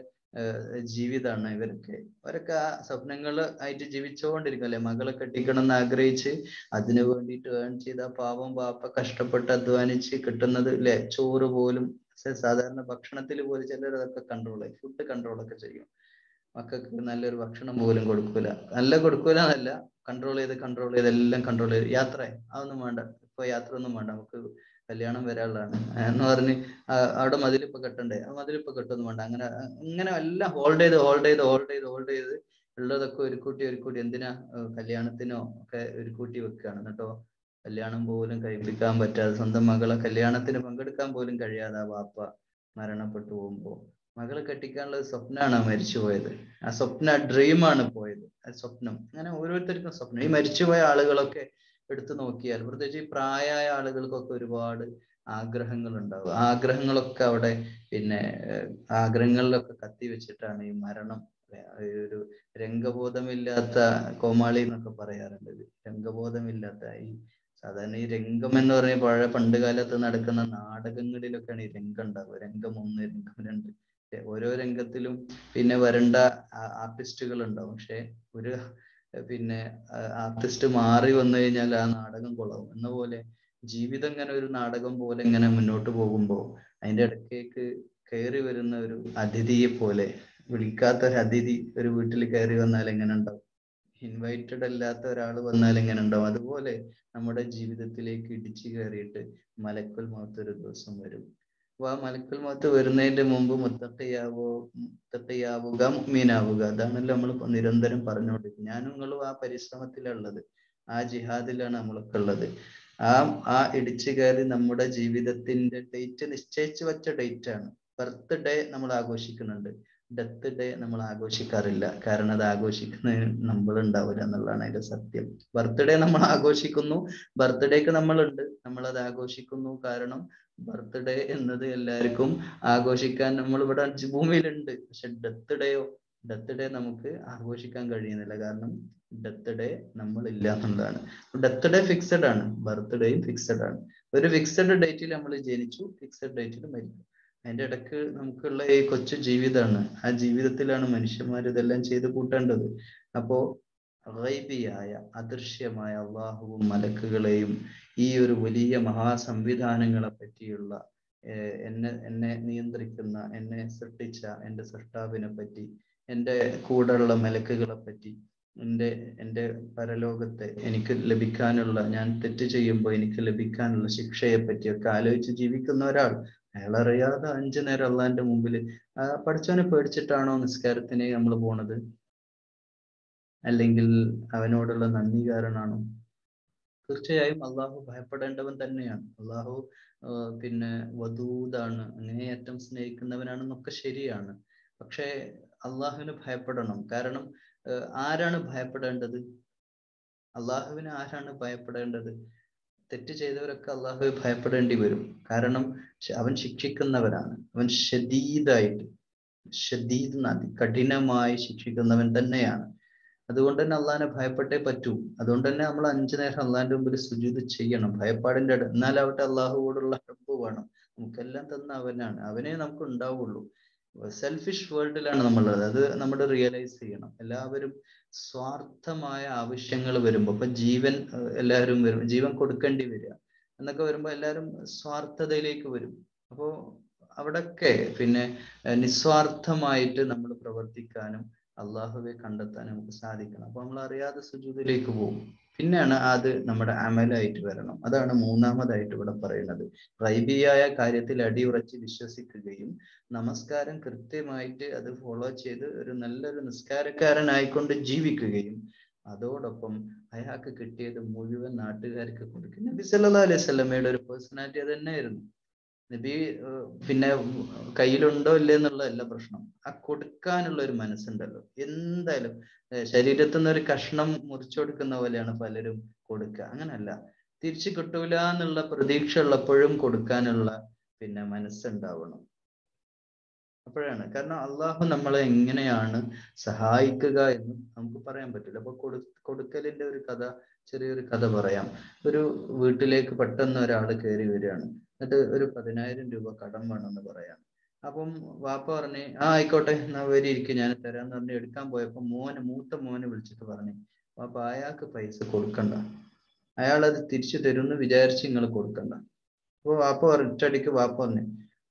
ജീവിതമാണ് ഇവരൊക്കെ അവരൊക്കെ ആ സ്വപ്നങ്ങൾ ആയിട്ട് ജീവിച്ചുകൊണ്ടിരിക്കും അല്ലെ മകളെ കെട്ടിക്കണം എന്ന് ആഗ്രഹിച്ച് അതിനു വേണ്ടിയിട്ട് ഏൺ ചെയ്ത പാവം പാപ്പ കഷ്ടപ്പെട്ട് അധ്വാനിച്ച് കിട്ടുന്നത് അല്ലെ ചോറ് പോലും സാധാരണ ഭക്ഷണത്തിൽ പോലും ചിലർ അതൊക്കെ കൺട്രോൾ ചെയ്യും ഫുഡ് കൺട്രോൾ ഒക്കെ ചെയ്യും മക്കൾക്ക് നല്ലൊരു ഭക്ഷണം പോലും കൊടുക്കൂല നല്ല കൊടുക്കൂല എന്നല്ല കൺട്രോൾ ചെയ്ത് കൺട്രോൾ ചെയ്ത് എല്ലാം കൺട്രോൾ ചെയ്ത് യാത്ര അതൊന്നും വേണ്ട ഇപ്പൊ യാത്ര ഒന്നും വേണ്ട നമുക്ക് കല്യാണം വരാനുള്ളതാണ് എന്ന് പറഞ്ഞ് അവിടെ മതിലിപ്പൊ കെട്ടണ്ടേ ആ മതിലിപ്പൊ കെട്ടൊന്നും വേണ്ട അങ്ങനെ ഇങ്ങനെ എല്ലാം ഹോൾഡ് ചെയ്ത് ഹോൾഡ് ചെയ്ത് ഹോൾഡ് ചെയ്ത് ഹോൾഡ് ചെയ്ത് ഉള്ളതൊക്കെ ഒരു കൂട്ടി ഒരു കൂട്ടി എന്തിനാ കല്യാണത്തിനോ ഒക്കെ ഒരു കൂട്ടി വെക്കുകയാണ് എന്നിട്ടോ കല്യാണം പോലും കഴിപ്പിക്കാൻ പറ്റാതെ സ്വന്തം മകളെ കല്യാണത്തിന് പങ്കെടുക്കാൻ പോലും കഴിയാതെ ആ വാപ്പ മരണപ്പെട്ടു പോകുമ്പോ മകളെ കെട്ടിക്കാനുള്ള സ്വപ്നമാണ് മരിച്ചു പോയത് ആ സ്വപ്ന ഡ്രീമാണ് പോയത് ആ സ്വപ്നം അങ്ങനെ ഓരോരുത്തർക്കും സ്വപ്നം ഈ മരിച്ചുപോയ ആളുകളൊക്കെ എടുത്തു നോക്കിയാൽ പ്രത്യേകിച്ച് ഈ പ്രായമായ ആളുകൾക്കൊക്കെ ഒരുപാട് ആഗ്രഹങ്ങൾ ഉണ്ടാവും ആഗ്രഹങ്ങളൊക്കെ അവിടെ പിന്നെ ആഗ്രഹങ്ങളിലൊക്കെ കത്തി വെച്ചിട്ടാണ് ഈ മരണം ഒരു രംഗബോധമില്ലാത്ത കോമാളി എന്നൊക്കെ പറയാറുണ്ട് രംഗബോധമില്ലാത്ത ഈ സാധാരണ ഈ രംഗം എന്ന് പറഞ്ഞ പഴയ പണ്ട് കാലത്ത് നടക്കുന്ന നാടകങ്ങളിലൊക്കെയാണ് ഈ രംഗം ഉണ്ടാവുക രംഗം ഒന്ന് രംഗം രണ്ട് ഓരോ രംഗത്തിലും പിന്നെ വരണ്ട ആർട്ടിസ്റ്റുകൾ ഉണ്ടാവും പക്ഷെ ഒരു പിന്നെ ആർട്ടിസ്റ്റ് മാറി വന്നു കഴിഞ്ഞാൽ ആ നാടകം കൊള്ളാവും എന്ന പോലെ ജീവിതം ഇങ്ങനെ ഒരു നാടകം പോലെ ഇങ്ങനെ മുന്നോട്ട് പോകുമ്പോൾ അതിന്റെ ഇടയ്ക്കേക്ക് കയറി വരുന്ന ഒരു അതിഥിയെ പോലെ വിളിക്കാത്ത ഒരു അതിഥി ഒരു വീട്ടിൽ കയറി വന്നാൽ എങ്ങനെ ഉണ്ടാവും ഇൻവൈറ്റഡ് അല്ലാത്ത ഒരാൾ വന്നാൽ എങ്ങനെ ഉണ്ടാവും അതുപോലെ നമ്മുടെ ജീവിതത്തിലേക്ക് ഇടിച്ചു കയറിയിട്ട് മലക്കുൽ മൗത്ത് ഒരു ദിവസം വരും അപ്പൊ ആ മലക്കുൽ മൗത്ത് വരുന്നതിന്റെ മുമ്പ് മുത്തക്കയാവോ മുത്തക്കയാവുക മീനാവുക അതാണല്ലോ നമ്മൾ നിരന്തരം പറഞ്ഞുകൊണ്ടിരിക്കുന്നത് ഞാനും നിങ്ങളും ആ പരിശ്രമത്തിലുള്ളത് ആ ജിഹാദിലാണ് നമ്മളൊക്കെ ഉള്ളത് ആ ആ ഇടിച്ചു കയറി നമ്മുടെ ജീവിതത്തിന്റെ ഡേറ്റ് നിശ്ചയിച്ചു വെച്ച ഡേറ്റ് ആണ് ബർത്ത്ഡേ നമ്മൾ ആഘോഷിക്കുന്നുണ്ട് ഡെത്ത് ഡേ നമ്മൾ ആഘോഷിക്കാറില്ല കാരണം അത് ആഘോഷിക്കുന്നതിന് നമ്മൾ ഉണ്ടാവില്ല എന്നുള്ളതാണ് അതിന്റെ സത്യം ബർത്ത്ഡേ നമ്മൾ ആഘോഷിക്കുന്നു ബർത്ത്ഡേക്ക് നമ്മളുണ്ട് നമ്മൾ അത് ആഘോഷിക്കുന്നു കാരണം ബർത്ത്ഡേ എന്നത് എല്ലാവർക്കും ആഘോഷിക്കാൻ നമ്മൾ ഇവിടെ ഭൂമിയിലുണ്ട് പക്ഷെ ഡെത്ത് ഡേയോ ഡെത്ത് ഡേ നമുക്ക് ആഘോഷിക്കാൻ കഴിയുന്നില്ല കാരണം ഡെത്ത് ഡേ നമ്മൾ ഇല്ല എന്നുള്ളതാണ് ഡെത്ത് ഡേ ഫിക്സഡ് ആണ് ബർത്ത്ഡേയും ഫിക്സഡ് ആണ് ഒരു ഫിക്സഡ് ഡേറ്റിൽ നമ്മൾ ജനിച്ചു ഫിക്സഡ് ഡേറ്റിൽ മരിക്കും അതിന്റെ ഇടക്ക് നമുക്കുള്ള ഈ കൊച്ചു ജീവിതമാണ് ആ ജീവിതത്തിലാണ് മനുഷ്യന്മാർ ഇതെല്ലാം ചെയ്ത് കൂട്ടേണ്ടത് അപ്പോ ഗൈബിയായ അദൃശ്യമായ അള്ളാഹുവും മലക്കുകളെയും ഈ ഒരു വലിയ മഹാസംവിധാനങ്ങളെ പറ്റിയുള്ള ഏർ എന്നെ എന്നെ നിയന്ത്രിക്കുന്ന എന്നെ സൃഷ്ടിച്ച എൻ്റെ സൃഷ്ടാവിനെ പറ്റി എൻ്റെ കൂടെയുള്ള മലക്കുകളെ പറ്റി എൻ്റെ എൻ്റെ പരലോകത്തെ എനിക്ക് ലഭിക്കാനുള്ള ഞാൻ തെറ്റ് ചെയ്യുമ്പോൾ എനിക്ക് ലഭിക്കാനുള്ള ശിക്ഷയെ പറ്റിയൊക്കെ ആലോചിച്ച് ജീവിക്കുന്ന ഒരാൾ അയാൾ അറിയാതെ അഞ്ചു നേരം അള്ളാന്റെ മുമ്പിൽ പഠിച്ചവനെ പേടിച്ചിട്ടാണോ നിസ്കാരത്തിന് നമ്മൾ പോണത് അല്ലെങ്കിൽ അവനോടുള്ള നന്ദി കാരണമാണോ തീർച്ചയായും അള്ളാഹു ഭയപ്പെടേണ്ടവൻ തന്നെയാണ് അള്ളാഹു പിന്നെ വധൂതാണ് അങ്ങേയറ്റം സ്നേഹിക്കുന്നവനാണെന്നൊക്കെ ശരിയാണ് പക്ഷേ അള്ളാഹുവിന് ഭയപ്പെടണം കാരണം ആരാണ് ഭയപ്പെടേണ്ടത് അള്ളാഹുവിന് ആരാണ് ഭയപ്പെടേണ്ടത് തെറ്റ് ചെയ്തവരൊക്കെ അള്ളാഹുവെ ഭയപ്പെടേണ്ടി വരും കാരണം അവൻ ശിക്ഷിക്കുന്നവനാണ് അവൻ ഷദീദായിട്ട് ഷദീദ് കഠിനമായി ശിക്ഷിക്കുന്നവൻ തന്നെയാണ് അതുകൊണ്ട് തന്നെ അള്ളാഹിനെ ഭയപ്പെട്ടേ പറ്റൂ അതുകൊണ്ട് തന്നെ നമ്മൾ അഞ്ചു നേരം അള്ളാഹിന്റെ മുമ്പിൽ സുജൂത് ചെയ്യണം ഭയപ്പാടിന്റെ എന്നാലാവട്ടെ അള്ളാഹുവോടുള്ള ഹെൽപ്പ് വേണം നമുക്കെല്ലാം തന്ന അവനാണ് അവനെ നമുക്ക് ഉണ്ടാവുള്ളൂ സെൽഫിഷ് വേൾഡിലാണ് നമ്മളുള്ളത് അത് നമ്മൾ റിയലൈസ് ചെയ്യണം എല്ലാവരും സ്വാർത്ഥമായ ആവശ്യങ്ങൾ വരുമ്പോൾ ഇപ്പൊ ജീവൻ എല്ലാവരും വരും ജീവൻ കൊടുക്കേണ്ടി വരിക എന്നൊക്കെ വരുമ്പോൾ എല്ലാവരും സ്വാർത്ഥതയിലേക്ക് വരും അപ്പോൾ അവിടൊക്കെ പിന്നെ നിസ്വാർത്ഥമായിട്ട് നമ്മൾ പ്രവർത്തിക്കാനും അള്ളാഹുവെ കണ്ടെത്താൻ നമുക്ക് സാധിക്കണം അപ്പൊ നമ്മൾ അറിയാതെ സുജൂതിലേക്ക് പോകും പിന്നെയാണ് അത് നമ്മുടെ അമലായിട്ട് വരണം അതാണ് മൂന്നാമതായിട്ട് ഇവിടെ പറയുന്നത് റൈബിയായ കാര്യത്തിൽ അടിയുറച്ച് വിശ്വസിക്കുകയും നമസ്കാരം കൃത്യമായിട്ട് അത് ഫോളോ ചെയ്ത് ഒരു നല്ലൊരു നിസ്കാരക്കാരനായിക്കൊണ്ട് ജീവിക്കുകയും അതോടൊപ്പം അയാൾക്ക് കിട്ടിയത് മുഴുവൻ നാട്ടുകാർക്ക് കൊടുക്കും നബി സല്ലാ അലൈഹി സ്വലമയുടെ ഒരു പേഴ്സണാലിറ്റി അത് തന്നെയായിരുന്നു നബി പിന്നെ കയ്യിലുണ്ടോ ഇല്ലേ എന്നുള്ളതല്ല പ്രശ്നം ആ കൊടുക്കാനുള്ള ഒരു മനസ്സുണ്ടല്ലോ എന്തായാലും ശരീരത്തിൽ നിന്ന് ഒരു കഷ്ണം മുറിച്ചു കൊടുക്കുന്ന പോലെയാണ് പലരും കൊടുക്കുക അങ്ങനല്ല തിരിച്ചു കിട്ടൂല എന്നുള്ള പ്രതീക്ഷ ഉള്ളപ്പോഴും കൊടുക്കാനുള്ള പിന്നെ മനസ്സുണ്ടാവണം അപ്പോഴാണ് കാരണം അള്ളാഹു നമ്മളെ എങ്ങനെയാണ് സഹായിക്കുക എന്ന് നമുക്ക് പറയാൻ പറ്റില്ല അപ്പൊ കൊടു കൊടുക്കലിന്റെ ഒരു കഥ ചെറിയൊരു കഥ പറയാം ഒരു വീട്ടിലേക്ക് പെട്ടെന്ന് ഒരാൾ കയറി വരികയാണ് എന്നിട്ട് ഒരു പതിനായിരം രൂപ കടം വേണമെന്ന് പറയാം അപ്പം വാപ്പ പറഞ്ഞ് ആ ആയിക്കോട്ടെ എന്നാ വരി ഇരിക്കും ഞാൻ തരാന്ന് പറഞ്ഞ് എടുക്കാൻ പോയപ്പോ മോന് മൂത്ത മോനെ വിളിച്ചിട്ട് പറഞ്ഞു വാപ്പ അയാൾക്ക് പൈസ കൊടുക്കണ്ട അയാൾ അത് തിരിച്ചു തരുമെന്ന് വിചാരിച്ച് നിങ്ങൾ കൊടുക്കണ്ട അപ്പൊ വാപ്പ ഒറ്റടിക്ക് വാപ്പ പറഞ്ഞു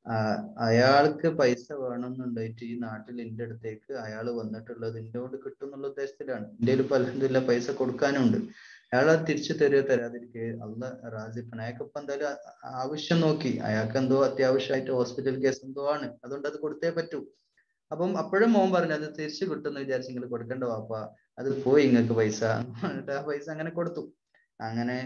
അയാൾക്ക് പൈസ വേണമെന്നുണ്ടായിട്ട് ഈ നാട്ടിൽ എൻ്റെ അടുത്തേക്ക് അയാൾ വന്നിട്ടുള്ളത് എന്നോട് കിട്ടും എന്നുള്ള ഉദ്ദേശത്തിലാണ് എൻ്റെ പലതില്ല പൈസ കൊടുക്കാനുണ്ട് അയാൾ അത് തിരിച്ചു തരുക തരാതിരിക്കുക അല്ല റാസിപ്പൻ അയാൾക്ക് ഇപ്പൊ എന്തായാലും ആവശ്യം നോക്കി അയാൾക്ക് എന്തോ അത്യാവശ്യമായിട്ട് ഹോസ്പിറ്റൽ കേസ് എന്തോ ആണ് അതുകൊണ്ട് അത് കൊടുത്തേ പറ്റൂ അപ്പം അപ്പോഴും മോൻ പറഞ്ഞു അത് തിരിച്ചു കിട്ടുമെന്ന് വിചാരിച്ച് നിങ്ങൾ കൊടുക്കണ്ട വാപ്പ അത് പോയി നിങ്ങൾക്ക് പൈസ എന്നിട്ട് ആ പൈസ അങ്ങനെ കൊടുത്തു അങ്ങനെ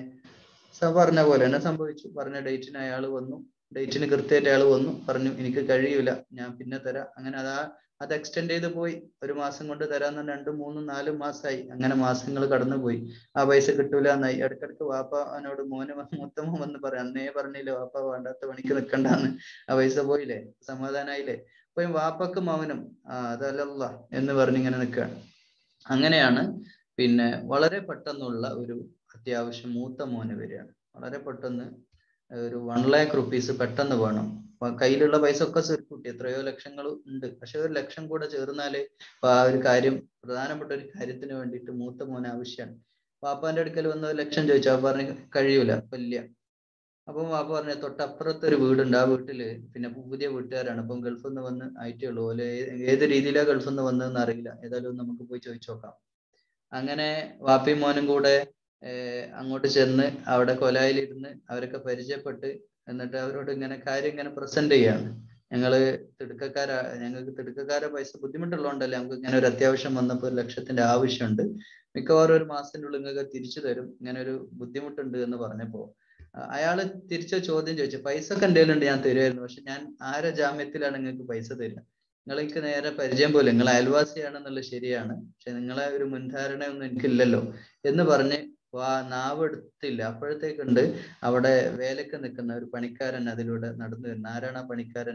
പറഞ്ഞ പോലെ തന്നെ സംഭവിച്ചു പറഞ്ഞ ഡേറ്റിന് അയാൾ വന്നു ഡേറ്റിന് കൃത്യമായിട്ട് അയാൾ വന്നു പറഞ്ഞു എനിക്ക് കഴിയൂല ഞാൻ പിന്നെ തരാം അങ്ങനെ അതാ അത് എക്സ്റ്റെൻഡ് ചെയ്ത് പോയി ഒരു മാസം കൊണ്ട് തരാന്ന് രണ്ടും മൂന്നും നാലും മാസമായി അങ്ങനെ മാസങ്ങൾ കടന്നു പോയി ആ പൈസ കിട്ടൂല എന്നായി ഇടക്കിടക്ക് വാപ്പ അവനോട് മോന് മുത്തമ്മ വന്ന് പറയാം അന്നേ പറഞ്ഞില്ലേ വാപ്പ വേണ്ടാത്ത പണിക്ക് നിൽക്കണ്ടാന്ന് ആ പൈസ പോയില്ലേ സമാധാനായില്ലേ അപ്പൊ വാപ്പക്ക് മൗനം ആ അതല്ല എന്ന് പറഞ്ഞിങ്ങനെ നിൽക്കുകയാണ് അങ്ങനെയാണ് പിന്നെ വളരെ പെട്ടെന്നുള്ള ഒരു അത്യാവശ്യം മൂത്ത മോന് വരികയാണ് വളരെ പെട്ടെന്ന് ഒരു വൺ ലാക്ക് റുപ്പീസ് പെട്ടെന്ന് വേണം കയ്യിലുള്ള പൈസ ഒക്കെ കൂട്ടി എത്രയോ ലക്ഷങ്ങൾ ഉണ്ട് പക്ഷെ ഒരു ലക്ഷം കൂടെ ചേർന്നാലേ ആ ഒരു കാര്യം പ്രധാനപ്പെട്ട ഒരു കാര്യത്തിന് വേണ്ടിയിട്ട് മൂത്ത മോൻ ആവശ്യമാണ് വാപ്പാന്റെ അടുക്കൽ വന്ന ഒരു ലക്ഷം ചോദിച്ചു അപ്പൊ പറഞ്ഞു കഴിയൂല വലിയ അപ്പം വാപ്പ പറഞ്ഞ തൊട്ടപ്പുറത്ത് ഒരു വീടുണ്ട് ആ വീട്ടില് പിന്നെ പുതിയ വീട്ടുകാരാണ് അപ്പം ഗൾഫിൽ നിന്ന് വന്ന് ആയിട്ടേ ഉള്ളൂ ഓലെ ഏത് രീതിയിലാ ഗൾഫിൽ നിന്ന് വന്നതെന്ന് അറിയില്ല ഏതായാലും നമുക്ക് പോയി ചോദിച്ചു നോക്കാം അങ്ങനെ വാപ്പയും മോനും കൂടെ അങ്ങോട്ട് ചെന്ന് അവിടെ കൊലായിലിരുന്ന് അവരൊക്കെ പരിചയപ്പെട്ട് എന്നിട്ട് അവരോട് ഇങ്ങനെ കാര്യം ഇങ്ങനെ പ്രസന്റ് ചെയ്യാണ് ഞങ്ങള് തിടുക്കക്കാരാ ഞങ്ങൾക്ക് തിടുക്കക്കാരെ പൈസ ബുദ്ധിമുട്ടുള്ളതുകൊണ്ടല്ലേ നമുക്ക് ഇങ്ങനെ ഒരു അത്യാവശ്യം വന്നപ്പോൾ ഒരു ലക്ഷത്തിന്റെ ആവശ്യമുണ്ട് മിക്കവാറും ഒരു മാസത്തിന്റെ ഉള്ളിൽ നിങ്ങൾക്ക് തിരിച്ചു തരും ഇങ്ങനെ ഒരു ബുദ്ധിമുട്ടുണ്ട് എന്ന് പറഞ്ഞപ്പോ അയാള് തിരിച്ച ചോദ്യം ചോദിച്ചു പൈസ ഒക്കെ എന്തെങ്കിലും ഉണ്ട് ഞാൻ തരുമായിരുന്നു പക്ഷെ ഞാൻ ആരെ ജാമ്യത്തിലാണ് നിങ്ങൾക്ക് പൈസ തരിക നിങ്ങൾക്ക് നേരെ പരിചയം പോലെ നിങ്ങൾ അയൽവാസിയാണെന്നുള്ളത് ശരിയാണ് പക്ഷെ നിങ്ങളെ ഒരു മുൻധാരണ ഒന്നും എനിക്കില്ലല്ലോ എന്ന് പറഞ്ഞ് വാ നാവ് എടുത്തില്ല അപ്പോഴത്തേക്കുണ്ട് അവിടെ വേലക്ക് നിൽക്കുന്ന ഒരു പണിക്കാരൻ അതിലൂടെ നടന്നു വരുന്ന ആരാണ് ആ പണിക്കാരൻ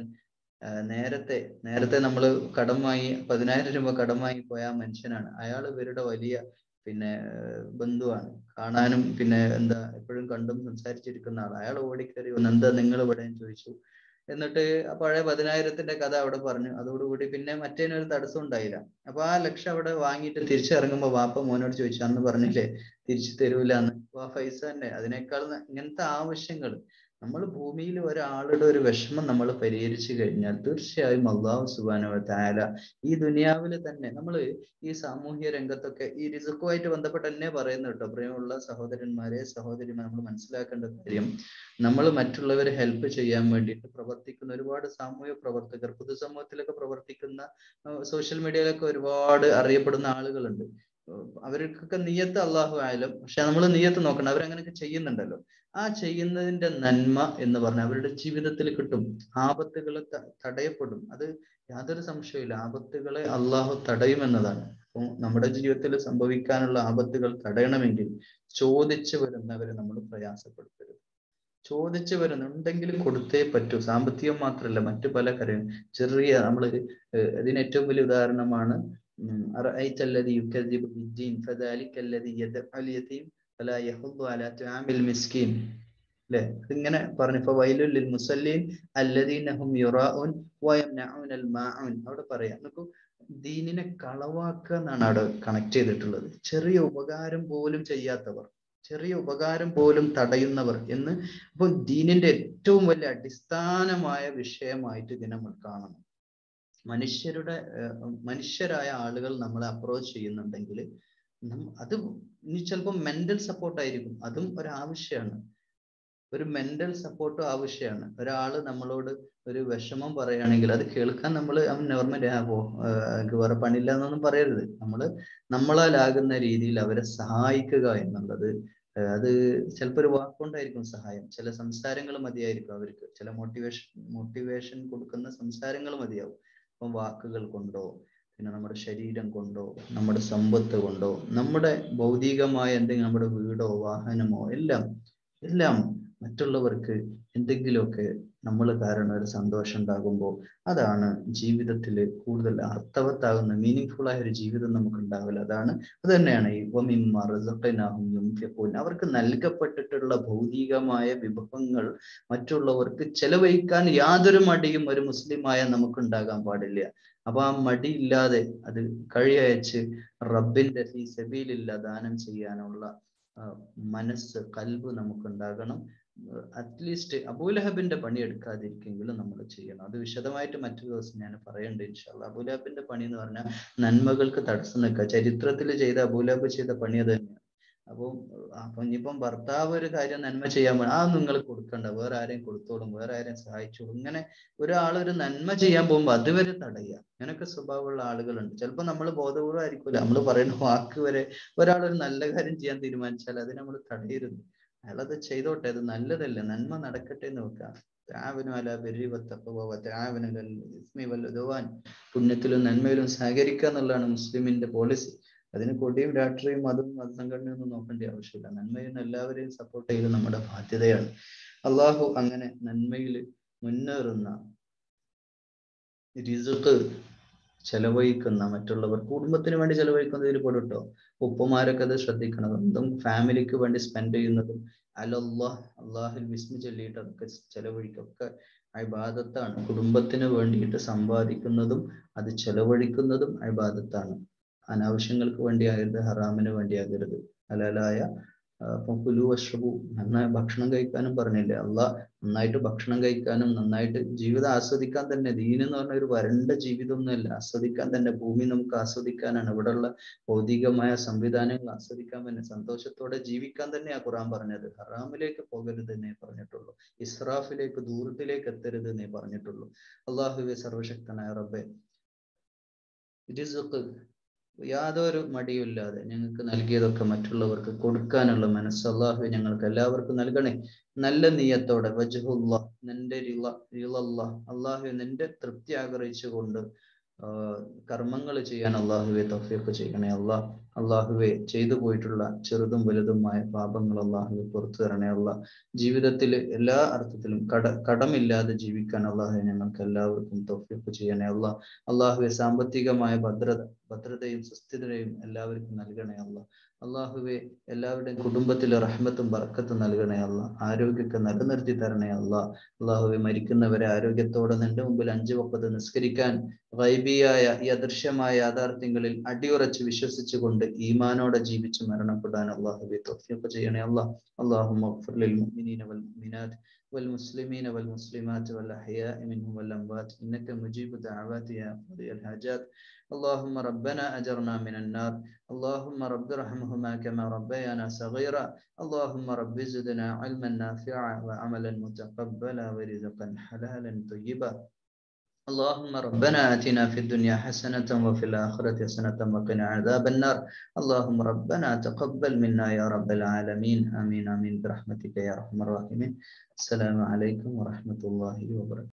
നേരത്തെ നേരത്തെ നമ്മൾ കടം വാങ്ങി പതിനായിരം രൂപ കടം വാങ്ങി പോയ ആ മനുഷ്യനാണ് അയാൾ ഇവരുടെ വലിയ പിന്നെ ബന്ധുവാണ് കാണാനും പിന്നെ എന്താ എപ്പോഴും കണ്ടും സംസാരിച്ചിരിക്കുന്ന ആൾ അയാൾ ഓടിക്കറി വന്ന് എന്താ നിങ്ങൾ ഇവിടെ ചോദിച്ചു എന്നിട്ട് ആ പഴയ പതിനായിരത്തിന്റെ കഥ അവിടെ പറഞ്ഞു അതോടുകൂടി പിന്നെ മറ്റേനൊരു തടസ്സം ഉണ്ടായില്ല അപ്പൊ ആ ലക്ഷം അവിടെ വാങ്ങിയിട്ട് തിരിച്ചിറങ്ങുമ്പോ വാപ്പ മോനോട് ചോദിച്ചു അന്ന് പറഞ്ഞില്ലേ തിരിച്ചു തരൂല എന്ന് അപ്പൊ ആ പൈസ തന്നെ അതിനേക്കാൾ ന- ഇങ്ങനത്തെ ആവശ്യങ്ങൾ നമ്മൾ ഭൂമിയിൽ ഒരാളുടെ ഒരു വിഷമം നമ്മൾ പരിഹരിച്ചു കഴിഞ്ഞാൽ തീർച്ചയായും അള്ളാഹു സുബാന താല ഈ ദുനിയാവില് തന്നെ നമ്മൾ ഈ സാമൂഹ്യ രംഗത്തൊക്കെ ഈ റിസുക്കുമായിട്ട് ബന്ധപ്പെട്ട് തന്നെ പറയുന്നു കേട്ടോ പ്രിയമുള്ള സഹോദരന്മാരെ സഹോദരിമാർ നമ്മൾ മനസ്സിലാക്കേണ്ട കാര്യം നമ്മൾ മറ്റുള്ളവരെ ഹെൽപ്പ് ചെയ്യാൻ വേണ്ടിയിട്ട് പ്രവർത്തിക്കുന്ന ഒരുപാട് സാമൂഹ്യ പ്രവർത്തകർ പൊതുസമൂഹത്തിലൊക്കെ പ്രവർത്തിക്കുന്ന സോഷ്യൽ മീഡിയയിലൊക്കെ ഒരുപാട് അറിയപ്പെടുന്ന ആളുകളുണ്ട് ഏഹ് അവർക്കൊക്കെ നീയത്ത് അള്ളാഹു ആയാലും പക്ഷെ നമ്മൾ നീയത്ത് നോക്കണം അവരങ്ങനെയൊക്കെ ചെയ്യുന്നുണ്ടല്ലോ ആ ചെയ്യുന്നതിന്റെ നന്മ എന്ന് പറഞ്ഞാൽ അവരുടെ ജീവിതത്തിൽ കിട്ടും ആപത്തുകൾ തടയപ്പെടും അത് യാതൊരു സംശയമില്ല ആപത്തുകളെ അള്ളാഹു തടയുമെന്നതാണ് അപ്പം നമ്മുടെ ജീവിതത്തിൽ സംഭവിക്കാനുള്ള ആപത്തുകൾ തടയണമെങ്കിൽ ചോദിച്ചു വരുന്നവരെ നമ്മൾ പ്രയാസപ്പെടുത്തരുത് ചോദിച്ചു വരുന്നുണ്ടെങ്കിൽ കൊടുത്തേ പറ്റൂ സാമ്പത്തികം മാത്രമല്ല മറ്റു പല കാര്യം ചെറിയ നമ്മൾ ഇതിന് ഏറ്റവും വലിയ ഉദാഹരണമാണ് ഉം, أرأيت الذي يكذب بالدين فذلك الذي يدعو اليتيم فلا يحض على طعام المسكين അല്ലെ ഇതിങ്ങനെ പറഞ്ഞു ഇപ്പൊ വൈലുല്ലിൽ മുസല്ലീൻ അല്ലദീനഹും യുറാഉൻ വയംനഊൻ അൽ മാഊൻ അവിടെ പറയാം നോക്കൂ ദീനിനെ കളവാക്കുക എന്നാണ് അവിടെ കണക്ട് ചെയ്തിട്ടുള്ളത് ചെറിയ ഉപകാരം പോലും ചെയ്യാത്തവർ ചെറിയ ഉപകാരം പോലും തടയുന്നവർ എന്ന് അപ്പോൾ ദീനിന്റെ ഏറ്റവും വലിയ അടിസ്ഥാനമായ വിഷയമായിട്ട് ഇതിനെ നമ്മൾ കാണണം മനുഷ്യരുടെ ഏഹ്, മനുഷ്യരായ ആളുകൾ നമ്മളെ അപ്രോച്ച് ചെയ്യുന്നുണ്ടെങ്കിൽ നം- അത് ഇനി ചിലപ്പോൾ മെന്റൽ സപ്പോർട്ട് ആയിരിക്കും അതും ഒരു ആവശ്യമാണ് ഒരു മെന്റൽ സപ്പോർട്ടും ആവശ്യമാണ് ഒരാള് നമ്മളോട് ഒരു വിഷമം പറയുകയാണെങ്കിൽ അത് കേൾക്കാൻ നമ്മൾ നോർമൽ ആവോ എനിക്ക് വേറെ പണിയില്ല എന്നൊന്നും പറയരുത് നമ്മൾ നമ്മളാലാകുന്ന രീതിയിൽ അവരെ സഹായിക്കുക എന്നുള്ളത് ഏഹ് അത് ചിലപ്പോൾ ഒരു വാക്കുകൊണ്ടായിരിക്കും സഹായം ചില സംസാരങ്ങൾ മതിയായിരിക്കും അവർക്ക് ചില മോട്ടിവേഷൻ മോട്ടിവേഷൻ കൊടുക്കുന്ന സംസാരങ്ങൾ മതിയാവും ഇപ്പം വാക്കുകൾ കൊണ്ടോ പിന്നെ നമ്മുടെ ശരീരം കൊണ്ടോ നമ്മുടെ സമ്പത്ത് കൊണ്ടോ നമ്മുടെ ഭൗതികമായ എന്തെങ്കിലും നമ്മുടെ വീടോ വാഹനമോ എല്ലാം എല്ലാം മറ്റുള്ളവർക്ക് എന്തെങ്കിലുമൊക്കെ നമ്മൾ കാരണം ഒരു സന്തോഷം ഉണ്ടാകുമ്പോൾ അതാണ് ജീവിതത്തിൽ കൂടുതൽ അർത്ഥവത്താകുന്ന മീനിങ് ആയ ഒരു ജീവിതം നമുക്ക് ഉണ്ടാവില്ല അതാണ് അത് തന്നെയാണ് ഈ വമിമ്മ റസഖനാഹും യുൻഫിഖൂൻ. അവർക്ക് നൽകപ്പെട്ടിട്ടുള്ള ഭൗതികമായ വിഭവങ്ങൾ മറ്റുള്ളവർക്ക് ചെലവഴിക്കാൻ യാതൊരു മടിയും ഒരു മുസ്ലിമായ നമുക്ക് ഉണ്ടാകാൻ പാടില്ല അപ്പൊ ആ മടി ഇല്ലാതെ അത് കഴിയയച്ച് റബ്ബിന്റെ ഫീ സബീലില്ല ദാനം ചെയ്യാനുള്ള ആ, മനസ്സ് കൽബ് നമുക്കുണ്ടാകണം അറ്റ്ലീസ്റ്റ് അബൂലഹബിന്റെ പണി എടുക്കാതിരിക്കെങ്കിലും നമ്മൾ ചെയ്യണം അത് വിശദമായിട്ട് മറ്റൊരു ദിവസം ഞാൻ പറയുന്നുണ്ട് ഇൻഷാല്ല അബൂലഹബിന്റെ പണി എന്ന് പറഞ്ഞാൽ നന്മകൾക്ക് തടസ്സം നിൽക്കുക ചരിത്രത്തിൽ ചെയ്ത അബൂലഹബ് ചെയ്ത പണി അത് തന്നെയാണ് അപ്പം അപ്പൊ ഇനിയിപ്പം ഭർത്താവ് ഒരു കാര്യം നന്മ ചെയ്യാൻ വേണം ആ നിങ്ങൾ കൊടുക്കണ്ട വേറെ ആരെയും കൊടുത്തോളും വേറെ ആരെയും സഹായിച്ചോളും ഇങ്ങനെ ഒരാൾ ഒരു നന്മ ചെയ്യാൻ പോകുമ്പോൾ അതുവരെ തടയുക അങ്ങനെയൊക്കെ സ്വഭാവമുള്ള ആളുകളുണ്ട് ചിലപ്പോൾ നമ്മൾ ബോധപൂർവ്വം ആയിരിക്കില്ല നമ്മൾ പറയുന്ന വാക്ക് വരെ ഒരാൾ ഒരു നല്ല കാര്യം ചെയ്യാൻ തീരുമാനിച്ചാൽ അത് നമ്മൾ തടയരുത് അയാളത് ചെയ്തോട്ടെ അത് നല്ലതല്ലേ നന്മ നടക്കട്ടെ എന്ന് വെക്കാം ത്യാവനും അല ബെരിവത്തപ്പവാൻ പുണ്യത്തിലും നന്മയിലും സഹകരിക്കുക എന്നുള്ളതാണ് മുസ്ലിമിന്റെ പോളിസി അതിന് കൊടിയും രാഷ്ട്രീയവും മതവും മതസംഘടനയൊന്നും നോക്കേണ്ട ആവശ്യമില്ല നന്മയിൽ എല്ലാവരെയും സപ്പോർട്ട് ചെയ്യൽ നമ്മുടെ ബാധ്യതയാണ് അള്ളാഹു അങ്ങനെ നന്മയിൽ മുന്നേറുന്ന റിസുക്ക് ചെലവഴിക്കുന്ന മറ്റുള്ളവർ കുടുംബത്തിന് വേണ്ടി ചെലവഴിക്കുന്നതിൽ പെടും കേട്ടോ ഉപ്പമാരൊക്കെ അത് ശ്രദ്ധിക്കണം സ്വന്തം ഫാമിലിക്ക് വേണ്ടി സ്പെൻഡ് ചെയ്യുന്നതും അലല്ലാഹ് അള്ളാഹിൽ വിസ്മി ചൊല്ലിയിട്ട് അതൊക്കെ ചെലവഴിക്കും ഒക്കെ അബാദത്താണ് കുടുംബത്തിന് വേണ്ടിയിട്ട് സമ്പാദിക്കുന്നതും അത് ചെലവഴിക്കുന്നതും അബാദത്താണ് അനാവശ്യങ്ങൾക്ക് വേണ്ടിയാകരുത് ഹറാമിന് വേണ്ടിയാകരുത് ഹലാലായ ആ, ഇപ്പം കുലു വഷ്റബു നന്നായി ഭക്ഷണം കഴിക്കാനും പറഞ്ഞില്ലേ അള്ളാഹ് നന്നായിട്ട് ഭക്ഷണം കഴിക്കാനും നന്നായിട്ട് ജീവിതം ആസ്വദിക്കാൻ തന്നെ ദീൻ എന്ന് പറഞ്ഞ ഒരു വരണ്ട ജീവിതമൊന്നുമല്ല ആസ്വദിക്കാൻ തന്നെ ഭൂമി നമുക്ക് ആസ്വദിക്കാനാണ് ഇവിടെയുള്ള ഭൗതികമായ സംവിധാനങ്ങൾ ആസ്വദിക്കാൻ തന്നെ സന്തോഷത്തോടെ ജീവിക്കാൻ തന്നെയാ ഖുറാൻ പറഞ്ഞത് ഹറാമിലേക്ക് പോകരുത് എന്നേ പറഞ്ഞിട്ടുള്ളൂ ഇസ്രാഫിലേക്ക് ദൂരത്തിലേക്ക് എത്തരുത് എന്നേ പറഞ്ഞിട്ടുള്ളൂ അള്ളാഹുവെ സർവശക്തനായ റബ്ബെ റിസുക്ക് യാതൊരു മടിയുമില്ലാതെ ഞങ്ങൾക്ക് നൽകിയതൊക്കെ മറ്റുള്ളവർക്ക് കൊടുക്കാനുള്ള മനസ്സ് അള്ളാഹു ഞങ്ങൾക്ക് എല്ലാവർക്കും നൽകണേ നല്ല നീയത്തോടെ വജുഹുല്ല നിന്റെ അള്ളാഹു നിന്റെ തൃപ്തി ആഗ്രഹിച്ചുകൊണ്ട് കർമ്മങ്ങൾ ചെയ്യാൻ അള്ളാഹുവെ തൗഫീഖ് ചെയ്യണേ അള്ളാഹ് അള്ളാഹുവെ ചെയ്തു പോയിട്ടുള്ള ചെറുതും വലുതുമായ പാപങ്ങൾ അള്ളാഹുവെ പുറത്തു തരണേ അള്ളാഹ് ജീവിതത്തിൽ എല്ലാ അർത്ഥത്തിലും കട കടമില്ലാതെ ജീവിക്കാൻ അള്ളാഹു ഞങ്ങൾക്ക് എല്ലാവർക്കും തൗഫീഖ് ചെയ്യണേ അള്ളാഹ് അള്ളാഹുവെ സാമ്പത്തികമായ ഭദ്രത ഭദ്രതയും സുസ്ഥിരതയും എല്ലാവർക്കും നൽകണേ അല്ല അള്ളാഹുവെ എല്ലാവരുടെയും കുടുംബത്തിൽ റഹ്മത്തും ബർക്കത്തും നൽകണേ അല്ല ആരോഗ്യമൊക്കെ നിലനിർത്തി തരണേ അല്ല അള്ളാഹുവെ മരിക്കുന്നവരെ ആരോഗ്യത്തോടെ നിന്റെ മുമ്പിൽ അഞ്ചു വക്കത്ത് നിസ്കരിക്കാൻ വൈബിയായ ഈ അദൃശ്യമായ യാഥാർത്ഥ്യങ്ങളിൽ അടിയുറച്ച് വിശ്വസിച്ചുകൊണ്ട് ഈമാനോടെ ജീവിച്ച് മരണപ്പെടാൻ അള്ളാഹുബെ തൊഫിയൊക്കെ ചെയ്യണേ അള്ളാഹ് അള്ളാഹു മുഅ്മിനീന വൽ മുഅ്മിനാത്ത് والمسلمين والمسلمات والأحياء منهم والأموات إنك مجيب دعوات يا قاضي الحاجات اللهم ربنا أجرنا من النار اللهم رب ارحمهما كما ربيانا صغيرا اللهم رب زدنا علما نافعا وعملا متقبلا ورزقا حلالا طيبا اللهم ربنا آتنا في الدنيا حسنة وفي الآخرة حسنة وقنا عذاب النار اللهم ربنا تقبل منا يا رب العالمين آمين آمين برحمتك يا أرحم الراحمين السلام عليكم ورحمة الله وبركاته